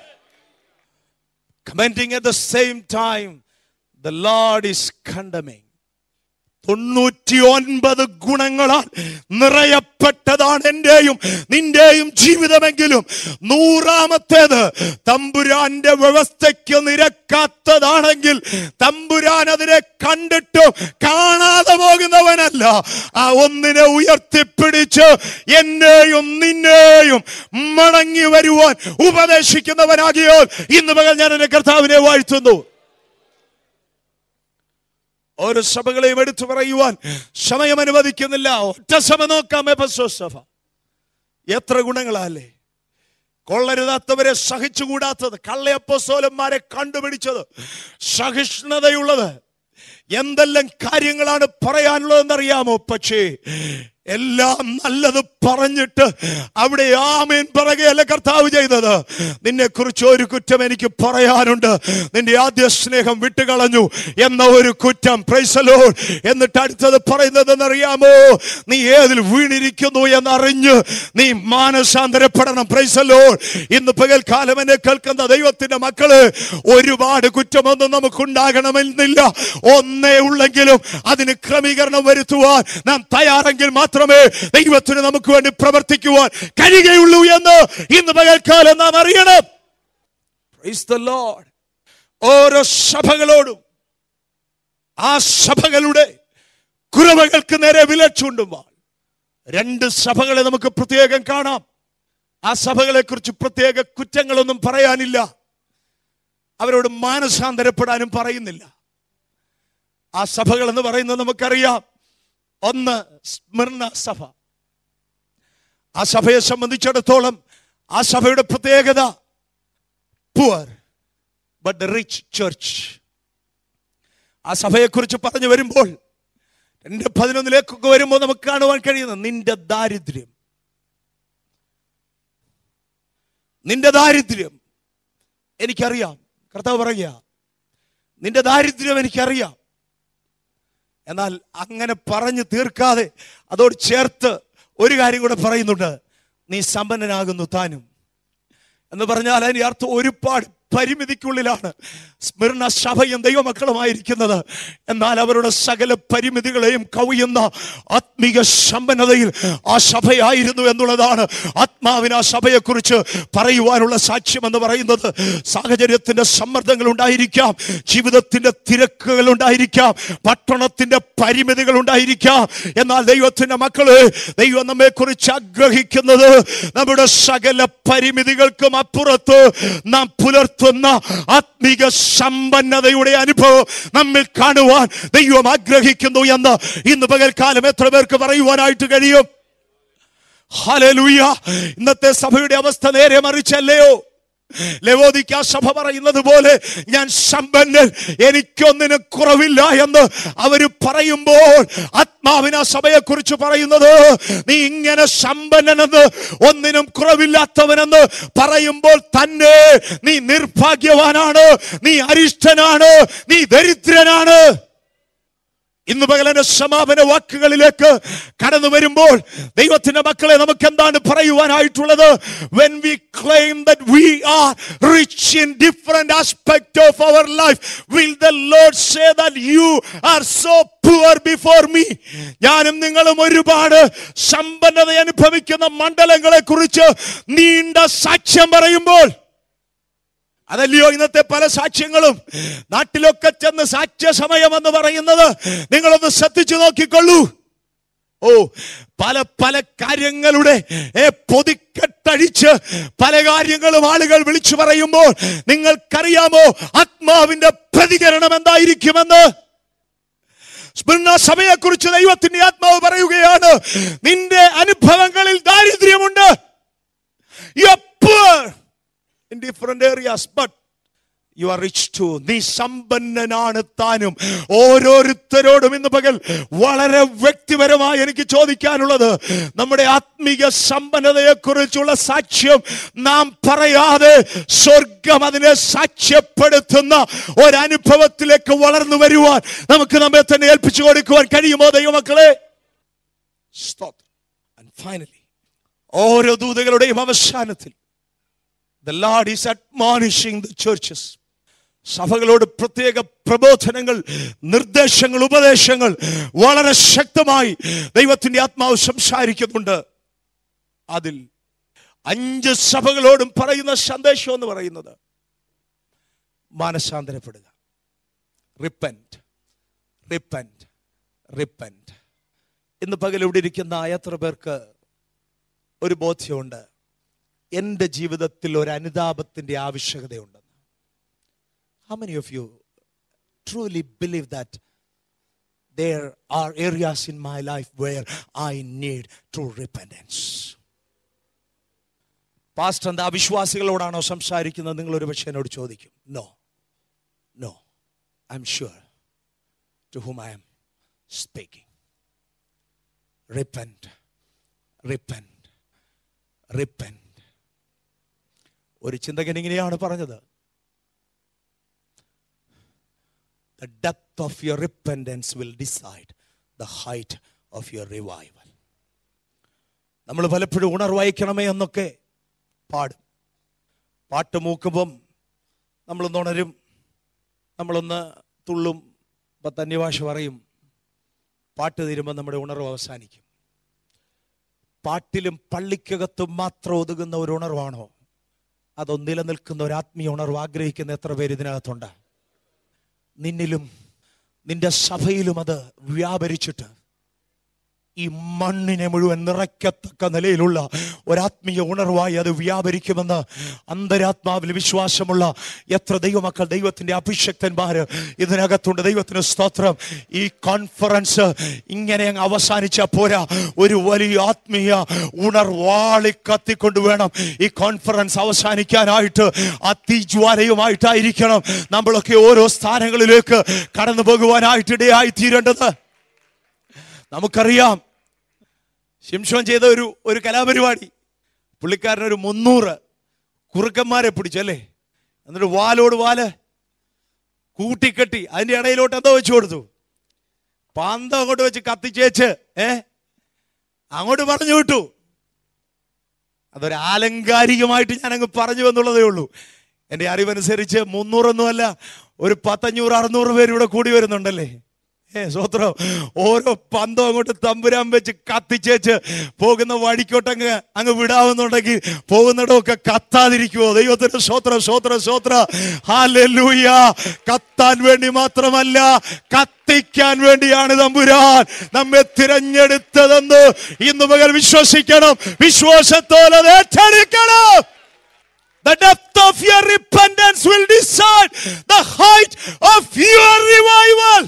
Speaker 2: commenting at the same time, the Lord is condemning. തൊണ്ണൂറ്റി ഒൻപത് ഗുണങ്ങളാൽ നിറയപ്പെട്ടതാണ് എന്റെയും നിന്റെയും ജീവിതമെങ്കിലും നൂറാമത്തേത് തമ്പുരാന്റെ വ്യവസ്ഥയ്ക്ക് നിരക്കാത്തതാണെങ്കിൽ തമ്പുരാൻ അതിനെ കണ്ടിട്ട് കാണാതെ പോകുന്നവനല്ല ആ ഒന്നിനെ ഉയർത്തിപ്പിടിച്ച് എന്നെയും നിന്നെയും മടങ്ങി വരുവാൻ ഉപദേശിക്കുന്നവനാകിയോ ഇന്ന് പകൽ ഞാൻ എന്റെ കർത്താവിനെ വാഴ്ത്തുന്നു ഓരോ സഭകളെയും എടുത്തു പറയുവാൻ സമയം അനുവദിക്കുന്നില്ല ഒറ്റ സഭ നോക്കാം എഫസോ സഭ എത്ര ഗുണങ്ങളല്ലേ കൊള്ളരുതാത്തവരെ സഹിച്ചുകൂടാത്തത് കള്ളയപ്പോസോലന്മാരെ കണ്ടുപിടിച്ചത് സഹിഷ്ണുതയുള്ളത് എന്തെല്ലാം കാര്യങ്ങളാണ് പറയാനുള്ളതെന്നറിയാമോ പക്ഷേ എല്ലാം നല്ലത് പറഞ്ഞിട്ട് അവിടെ ആമേൻ പറയുകയല്ല കർത്താവ് ചെയ്തത് നിന്നെ കുറിച്ച് ഒരു കുറ്റം എനിക്ക് പറയാനുണ്ട് നിന്റെ ആദ്യ സ്നേഹം വിട്ടുകളഞ്ഞു എന്ന ഒരു കുറ്റം പ്രൈസലോ എന്നിട്ട് അടുത്തത് പറയുന്നത് എന്നറിയാമോ നീ ഏതിൽ വീണിരിക്കുന്നു എന്നറിഞ്ഞ് നീ മാനസാന്തരപ്പെടണം പ്രൈസലോ ഇന്ന് പകൽക്കാലം എന്നെ കേൾക്കുന്ന ദൈവത്തിന്റെ മക്കള് ഒരുപാട് കുറ്റമൊന്നും നമുക്കുണ്ടാകണമെന്നില്ല ഒന്നേ ഉള്ളെങ്കിലും അതിന് ക്രമീകരണം വരുത്തുവാൻ നാം തയ്യാറെങ്കിൽ മാത്രമേ ദൈവത്തിന് നമുക്ക് വേണ്ടി പ്രവർത്തിക്കുവാൻ കഴിയുകയുള്ളൂ എന്ന് ഇന്ന് പകൽക്കാലം നാം അറിയണം Praise the Lord. ഓരോ സഭകളോടും ആ സഭകളുടെ കുറവകൾക്ക് നേരെ വിലച്ചുണ്ടുമ്പോൾ രണ്ട് സഭകളെ നമുക്ക് പ്രത്യേകം കാണാം ആ സഭകളെ കുറിച്ച് പ്രത്യേക കുറ്റങ്ങളൊന്നും പറയാനില്ല അവരോട് മാനസാന്തരപ്പെടാനും പറയുന്നില്ല ആ സഭകൾ എന്ന് പറയുന്നത് നമുക്കറിയാം ഒന്ന് സ്മിർണ സഭ ആ സഭയെ സംബന്ധിച്ചിടത്തോളം ആ സഭയുടെ പ്രത്യേകത പുവർ ബട്ട് റിച്ച് ചർച്ച് ആ സഭയെക്കുറിച്ച് പറഞ്ഞു വരുമ്പോൾ രണ്ട് പതിനൊന്നിലേക്കൊക്കെ വരുമ്പോൾ നമുക്ക് കാണുവാൻ കഴിയുന്നത് നിന്റെ ദാരിദ്ര്യം നിന്റെ ദാരിദ്ര്യം എനിക്കറിയാം കർത്താവ് പറയുക നിന്റെ ദാരിദ്ര്യം എനിക്കറിയാം എന്നാൽ അങ്ങനെ പറഞ്ഞു തീർക്കാതെ അതോട് ചേർത്ത് ഒരു കാര്യം കൂടെ പറയുന്നുണ്ട് നീ സമ്പന്നനാകുന്നു താനും എന്ന് പറഞ്ഞാൽ അതിന്റെ അർത്ഥം ഒരുപാട് പരിമിതിക്കുള്ളിലാണ് സ്മരണ സഭയും ദൈവമക്കളുമായിരിക്കുന്നത് എന്നാൽ അവരുടെ സകല പരിമിതികളെയും കവിയുന്ന ആത്മീക സമ്പന്നതയിൽ ആ സഭയായിരുന്നു എന്നുള്ളതാണ് ആത്മാവിന് ആ സഭയെക്കുറിച്ച് പറയുവാനുള്ള സാക്ഷ്യം എന്ന് പറയുന്നത് സാഹചര്യത്തിന്റെ സമ്മർദ്ദങ്ങൾ ഉണ്ടായിരിക്കാം ജീവിതത്തിന്റെ തിരക്കുകൾ ഉണ്ടായിരിക്കാം പട്ടണത്തിന്റെ പരിമിതികൾ ഉണ്ടായിരിക്കാം എന്നാൽ ദൈവത്തിന്റെ മക്കള് ദൈവം നമ്മെ കുറിച്ച് ആഗ്രഹിക്കുന്നത് നമ്മുടെ സകല പരിമിതികൾക്കും അപ്പുറത്ത് നാം പുലർത്തുന്ന ആത്മീക സമ്പന്നതയുടെ അനുഭവം നമ്മിൽ കാണുവാൻ ദൈവം ആഗ്രഹിക്കുന്നു എന്ന് ഇന്ന് പകൽക്കാലം എത്ര പേർക്ക് പറയുവാനായിട്ട് കഴിയും ഹല്ലേലൂയ ഇന്നത്തെ സഭയുടെ അവസ്ഥ നേരെ മറിച്ചല്ലയോ ലവോദിക്ക സഭ പറയുന്നത് പോലെ ഞാൻ സമ്പന്നൻ എനിക്കൊന്നിനും കുറവില്ല എന്ന് അവര് പറയുമ്പോൾ ആത്മാവിന സഭയെ കുറിച്ച് പറയുന്നത് നീ ഇങ്ങനെ സമ്പന്നനെന്ന് ഒന്നിനും കുറവില്ലാത്തവനെന്ന് പറയുമ്പോൾ തന്നെ നീ നിർഭാഗ്യവാനാണ് നീ അരിഷ്ടനാണ് നീ ദരിദ്രനാണ് ഇന്ന് പകലന്റെ സമാപന വാക്കുകളിലേക്ക് കടന്നു വരുമ്പോൾ ദൈവത്തിന്റെ മക്കളെ നമുക്ക് എന്താണ് പറയുവാനായിട്ടുള്ളത് when we claim that we are rich in different aspect of our life will the lord say that you are so poor before me ഞാനും നിങ്ങളും ഒരുപാട് സമ്പന്നത അനുഭവിക്കുന്ന മണ്ഡലങ്ങളെ കുറിച്ച് നീണ്ട സാക്ഷ്യം പറയുമ്പോൾ അതല്ലയോ ഇന്നത്തെ പല സാക്ഷ്യങ്ങളും നാട്ടിലൊക്കെ ചെന്ന് സാക്ഷ്യ സമയം എന്ന് പറയുന്നത് നിങ്ങളൊന്ന് ശ്രദ്ധിച്ചു നോക്കിക്കൊള്ളൂ ഓ പല പല കാര്യങ്ങളുടെ ഏ, പൊതിക്കെട്ടഴിച്ച് പല കാര്യങ്ങളും ആളുകൾ വിളിച്ചു പറയുമ്പോൾ നിങ്ങൾക്കറിയാമോ ആത്മാവിന്റെ പ്രതികരണം എന്തായിരിക്കുമെന്ന് സ്മരണ സഭയെ കുറിച്ച് ദൈവത്തിന്റെ ആത്മാവ് പറയുകയാണ് നിന്റെ അനുഭവങ്ങളിൽ ദാരിദ്ര്യമുണ്ട് You are poor in different areas, but you are rich too. നീ സമ്പന്നനാണ് താനും ഓരോരുത്തരോടും ഇന്ന് പകൽ വളരെ വ്യക്തിപരമായി എനിക്ക് ചോദിക്കാനുള്ളത് നമ്മുടെ ആത്മീക സമ്പന്നതയെ കുറിച്ചുള്ള സാക്ഷ്യം നാം പറയാതെ സ്വർഗം അതിനെ സാക്ഷ്യപ്പെടുത്തുന്ന ഒരനുഭവത്തിലേക്ക് വളർന്നു വരുവാൻ നമുക്ക് നമ്മെ തന്നെ ഏൽപ്പിച്ചു കൊടുക്കുവാൻ കഴിയുമോ ദൈവമക്കളെ സ്തോത്രം ആൻഡ് ഫൈനലി ഓരോ ദൂതകളുടെയും അവസാനത്തിൽ the Lord is admonishing the churches സഭകളോട് പ്രത്യേക പ്രബോധനങ്ങൾ നിർദ്ദേശങ്ങൾ ഉപദേശങ്ങൾ വളരെ ശക്തമായി ദൈവത്തിന്റെ ആത്മാവ് സംസാരിക്കുന്നുണ്ട് അതിൽ അഞ്ച് സഭകളോടും പറയുന്ന സന്ദേശം എന്ന് പറയുന്നത് മാനസാന്തരപ്പെടുക റിപ്പൻറ്റ് റിപ്പൻറ്റ് റിപ്പൻറ്റ് ഇന്ന് പകൽ ഇവിടെ ഇരിക്കുന്ന എത്ര പേർക്ക് ഒരു ബോധ്യമുണ്ട് എൻ്റെ ജീവിതത്തിൽ ഒരു അനുതാപത്തിൻ്റെ ആവശ്യകതയുണ്ടെന്ന് How many of you truly believe that there are areas in my life where I need true repentance. Pastor എന്താ അവിശ്വാസികളോടാണോ സംസാരിക്കുന്നത് നിങ്ങൾ ഒരു പക്ഷേ എന്നോട് ചോദിക്കും no no I'm sure to hmm I'm speaking repent repent repent ഒരു ചിന്തകൻ ഇങ്ങനെയാണ് പറഞ്ഞത് the depth of your repentance will decide the height of your revival. നമ്മൾ പലപ്പോഴും ഉണർവഹിക്കണമേ എന്നൊക്കെ പാടും പാട്ട് മൂക്കുമ്പം നമ്മളൊന്ന് ഉണരും നമ്മളൊന്ന് തുള്ളും ഇപ്പം അന്യഭാഷ പറയും പാട്ട് തീരുമ്പോൾ നമ്മുടെ ഉണർവ് അവസാനിക്കും പാട്ടിലും പള്ളിക്കകത്തും മാത്രം ഒതുങ്ങുന്ന ഒരു ഉണർവാണോ അതോ നിലനിൽക്കുന്ന ഒരു ആത്മീയ ഉണർവ് ആഗ്രഹിക്കുന്ന എത്ര പേര് ഇതിനകത്തുണ്ട് നിന്നിലും നിന്റെ സഭയിലും അത് വ്യാപരിച്ചിട്ട് ഈ മണ്ണിനെ മുഴുവൻ നിറയ്ക്കത്തക്ക നിലയിലുള്ള ഒരാത്മീയ ഉണർവായി അത് വ്യാപരിക്കുമെന്ന് അന്തരാത്മാവിൽ വിശ്വാസമുള്ള എത്ര ദൈവമക്കൾ ദൈവത്തിന്റെ അഭിഷക്തന്മാര് ഇതിനകത്തുണ്ട് ദൈവത്തിന് സ്തോത്രം ഈ കോൺഫറൻസ് ഇങ്ങനെ അങ്ങ് അവസാനിച്ച പോരാ ഒരു വലിയ ആത്മീയ ഉണർവാളി കത്തിക്കൊണ്ട് വേണം ഈ കോൺഫറൻസ് അവസാനിക്കാനായിട്ട് അതിജ്വാലയുമായിട്ടായിരിക്കണം നമ്മളൊക്കെ ഓരോ സ്ഥാനങ്ങളിലേക്ക് കടന്നു പോകുവാനായിട്ട് ഇടയായി തീരേണ്ടത് നമുക്കറിയാം ശിംഷോൻ ചെയ്ത ഒരു ഒരു കലാപരിപാടി പുള്ളിക്കാരൻ ഒരു മുന്നൂറ് കുറുക്കന്മാരെ പിടിച്ചല്ലേ എന്നിട്ട് വാലോട് വാല് കൂട്ടിക്കെട്ടി അതിന്റെ ഇടയിലോട്ട് എന്തോ വെച്ചു കൊടുത്തു പാന്തം അങ്ങോട്ട് വെച്ച് കത്തിച്ചേച്ച് ഏ അങ്ങോട്ട് പറഞ്ഞു വിട്ടു അതൊരു ആലങ്കാരികമായിട്ട് ഞാൻ അങ്ങ് പറഞ്ഞു എന്നുള്ളതേ ഉള്ളൂ എൻ്റെ അറിവനുസരിച്ച് മുന്നൂറൊന്നുമല്ല ഒരു പത്തഞ്ഞൂറ് അറുന്നൂറ് പേര് ഇവിടെ കൂടി വരുന്നുണ്ടല്ലേ ഏ സ്വത്രം ഓരോ പന്തം അങ്ങോട്ട് തമ്പുരാൻ വെച്ച് കത്തിച്ചേച്ച് പോകുന്ന വഴിക്കോട്ടങ്ങ് അങ്ങ് വിടാവുന്നുണ്ടെങ്കിൽ പോകുന്നിടമൊക്കെ കത്താതിരിക്കുമോ ദൈവത്തിന് സ്വത്രം സ്വത്രം സ്വത്ര ഹാലൂയ കത്താൻ വേണ്ടി മാത്രമല്ല കത്തിക്കാൻ വേണ്ടിയാണ് തമ്പുരാൻ നമ്മെ തിരഞ്ഞെടുത്തതെന്ന് ഇന്ന് പകൽ വിശ്വസിക്കണം വിശ്വാസത്തോടെ അത് ഏറ്റെടുക്കണം The depth of your repentance will decide the height of your revival.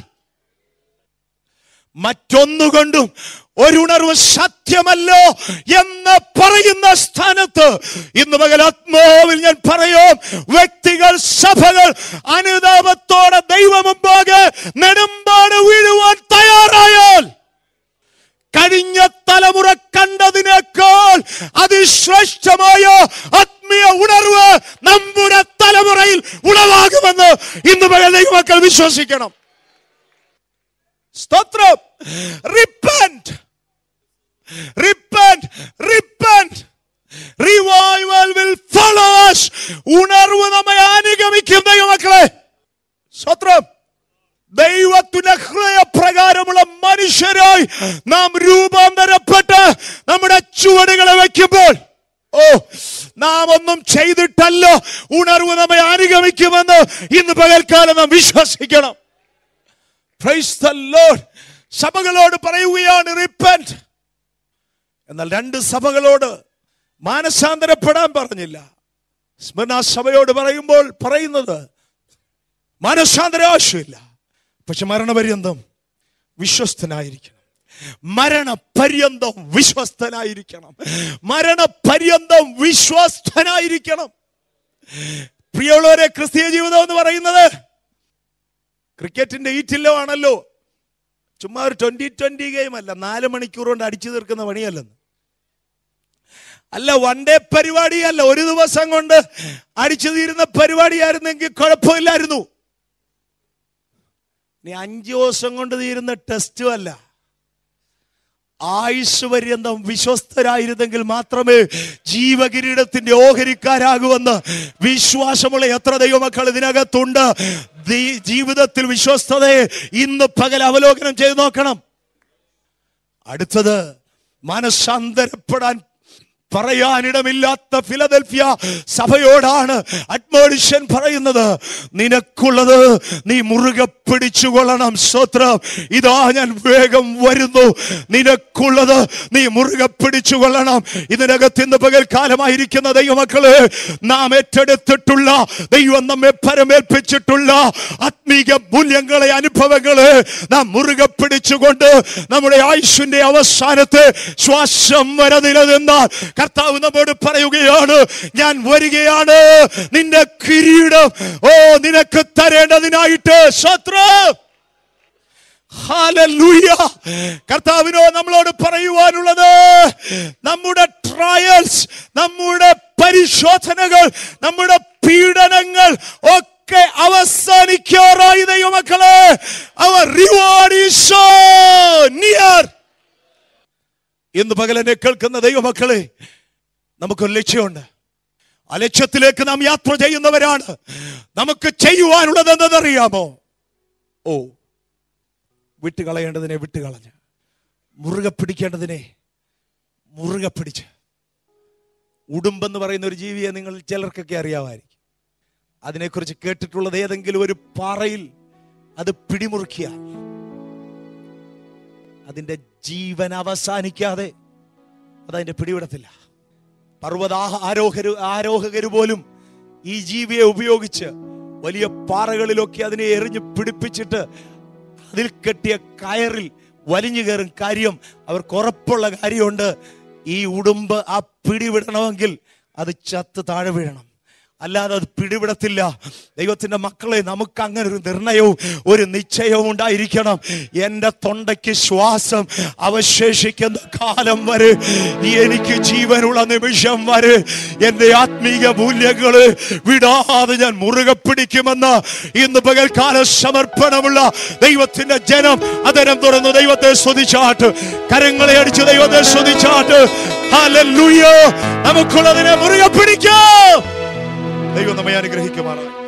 Speaker 2: മറ്റൊന്നുകൊണ്ടും ഒരു ഉണർവ് സത്യമല്ലോ എന്ന് പറയുന്ന സ്ഥാനത്ത് ഇന്ന് പകൽ ആത്മാവിൽ ഞാൻ പറയും വ്യക്തികൾ സഭകൾ അനുതാപത്തോടെ ദൈവമുമ്പാകെ നെടുമ്പാട് വീഴുവാൻ തയ്യാറായാൽ കഴിഞ്ഞ തലമുറ കണ്ടതിനേക്കാൾ അതിശ്രേഷ്ഠമായ ആത്മീയ ഉണർവ് നമ്മുടെ തലമുറയിൽ ഉളവാകുമെന്ന് ഇന്ന് പകൽ ദൈവമക്കൾ വിശ്വസിക്കണം സ്തോത്രം repent repent repent revival will follow us ഉണർവ് നമ്മെ അനുഗമിക്കും ദൈവമക്കളെ സ്തോത്രം ദൈവത്തിന്റെ ഹൃദയപ്രകാരമുള്ള മനുഷ്യരായി നാം രൂപാന്തരപ്പെട്ട് നമ്മുടെ ചുവടുകളെ വയ്ക്കുമ്പോൾ ഓ നാം ഒന്നും ചെയ്തിട്ടല്ല ഉണർവ് നമ്മെ അനുഗമിക്കുമെന്ന് ഇന്ന് പകൽക്കാലം നാം വിശ്വസിക്കണം Praise the Lord. സഭകളോട് പറയുകയാണ് റിപ്പന്റ് എന്നാൽ രണ്ട് സഭകളോട് മാനസാന്തരപ്പെടാൻ പറഞ്ഞില്ല സ്മരണ സഭയോട് പറയുമ്പോൾ പറയുന്നത് മാനസാന്തര ആവശ്യമില്ല പക്ഷെ മരണപര്യന്തം വിശ്വസ്തനായിരിക്കണം മരണപര്യന്തം വിശ്വസ്തനായിരിക്കണം മരണപര്യന്തം വിശ്വസ്തനായിരിക്കണം പ്രിയമുള്ളവരെ ക്രിസ്തീയ ജീവിതം എന്ന് പറയുന്നത് ക്രിക്കറ്റിന്റെ ഈറ്റില്ലോ ആണല്ലോ ചുമ്മാ ഒരു ട്വന്റി ട്വന്റി ഗെയിം അല്ല നാല് മണിക്കൂർ കൊണ്ട് അടിച്ചു തീർക്കുന്ന പണിയല്ലെന്ന് അല്ല വൺ ഡേ പരിപാടിയല്ല ഒരു ദിവസം കൊണ്ട് അടിച്ചു തീരുന്ന പരിപാടിയായിരുന്നെങ്കിൽ കുഴപ്പമില്ലായിരുന്നു നീ അഞ്ചു ദിവസം കൊണ്ട് തീരുന്ന ടെസ്റ്റും അല്ല ആയുസ് പര്യന്തം വിശ്വസ്തരായിരുന്നെങ്കിൽ മാത്രമേ ജീവകിരീടത്തിന്റെ ഓഹരിക്കാരാകുമെന്ന് വിശ്വാസമുള്ള എത്ര ദൈവമക്കൾ ഇതിനകത്തുണ്ട് ദീ- ജീവിതത്തിൽ വിശ്വസ്തതയെ ഇന്ന് പകൽ അവലോകനം ചെയ്ത് നോക്കണം അടുത്തത് മനസ്സാന്തരപ്പെടാൻ പറയാനിടമില്ലാത്ത ഫിലദൽഫിയ സഭയോടാണ് അഡ്മോണിഷൻ പറയുന്നത് നിനക്കുള്ളത് നീ മുറുകെ പിടിച്ചുകൊള്ളണം സ്തോത്രം ഇതാ ഞാൻ വേഗം വരുന്നു നിനക്കുള്ളത് നീ മുറുകെ പിടിച്ചുകൊള്ളണം ഇതിനകത്ത് ഇന്ന് പകൽക്കാലമായിരിക്കുന്ന ദൈവമക്കള് നാം ഏറ്റെടുത്തിട്ടുള്ള ദൈവം നമ്മെ പരമേൽപ്പിച്ചിട്ടുള്ള ആത്മീക മൂല്യങ്ങളെ അനുഭവങ്ങള് നാം മുറുകെ പിടിച്ചുകൊണ്ട് നമ്മുടെ ആയുഷിന്റെ അവസാനത്തെ ശ്വാസം വരെ നിലനിന്നാൽ കർത്താവ് നമ്മോട് പറയുകയാണ് ഞാൻ വരികയാണ് നിന്റെ കിരീടം ഓ നിനക്ക് തരേണ്ടതിനായിട്ട് ശത്രു ഹാലലൂയ കർത്താവിനോ നമ്മളോട് പറയുവാനുള്ളത് നമ്മുടെ ട്രയൽസ് നമ്മുടെ പരിശോധനകൾ നമ്മുടെ പീഡനങ്ങൾ ഒക്കെ അവസാനിക്കാറായി ദൈവമക്കളെ our reward is so near ഇന്ന് പകലെന്നെ കേൾക്കുന്ന ദൈവമക്കളെ നമുക്കൊരു ലക്ഷ്യമുണ്ട് ആ ലക്ഷ്യത്തിലേക്ക് നാം യാത്ര ചെയ്യുന്നവരാണ് നമുക്ക് ചെയ്യുവാനുള്ളത് എന്തെന്നറിയാമോ ഓ വിട്ടുകളയേണ്ടതിനെ വിട്ടുകളഞ്ഞ് മുറുകെ പിടിക്കേണ്ടതിനെ മുറുകെ പിടിച്ച് ഉടുമ്പെന്ന് പറയുന്ന ഒരു ജീവിയെ നിങ്ങൾ ചിലർക്കൊക്കെ അറിയാമായിരിക്കും അതിനെക്കുറിച്ച് കേട്ടിട്ടുള്ളത് ഏതെങ്കിലും ഒരു പാറയിൽ അത് പിടിമുറുക്കിയാൽ അതിന്റെ ജീവൻ അവസാനിക്കാതെ അതതിന്റെ പിടിവിടത്തില്ല പർവ്വതാഹ ആരോഹര് ആരോഹകര് പോലും ഈ ജീവിയെ ഉപയോഗിച്ച് വലിയ പാറകളിലൊക്കെ അതിനെ എറിഞ്ഞ് പിടിപ്പിച്ചിട്ട് അതിൽ കെട്ടിയ കയറിൽ വലിഞ്ഞു കയറും കാര്യം അവർക്ക് ഉറപ്പുള്ള കാര്യമുണ്ട് ഈ ഉടുമ്പ് ആ പിടിവിടണമെങ്കിൽ അത് ചത്ത് താഴെ വീഴണം അല്ലാതെ അത് പിടിവിടത്തില്ല ദൈവത്തിന്റെ മക്കളെ നമുക്ക് അങ്ങനെ ഒരു നിർണയവും ഒരു നിശ്ചയവും ഉണ്ടായിരിക്കണം എൻ്റെ തൊണ്ടയ്ക്ക് ശ്വാസം അവശേഷിക്കുന്ന കാലം വരെ എനിക്ക് ജീവനുള്ള നിമിഷം വരെ എൻ്റെ ആത്മീയ മൂല്യങ്ങള് വിടാതെ ഞാൻ മുറുകെ പിടിക്കുമെന്ന് ഇന്ന് പകൽക്കാല സമർപ്പണമുള്ള ദൈവത്തിന്റെ ജനം അതരം തുറന്ന് ദൈവത്തെ സ്തുതിച്ചാട്ട് കരങ്ങളെ അടിച്ച് ദൈവത്തെ സ്തുതിച്ചാട്ട് ഹല്ലേലൂയ നമുക്കുള്ളതിനെ മുറുകെ പിടിക്കാം ദൈവം നമ്മെ അനുഗ്രഹിക്കുമാറാണ്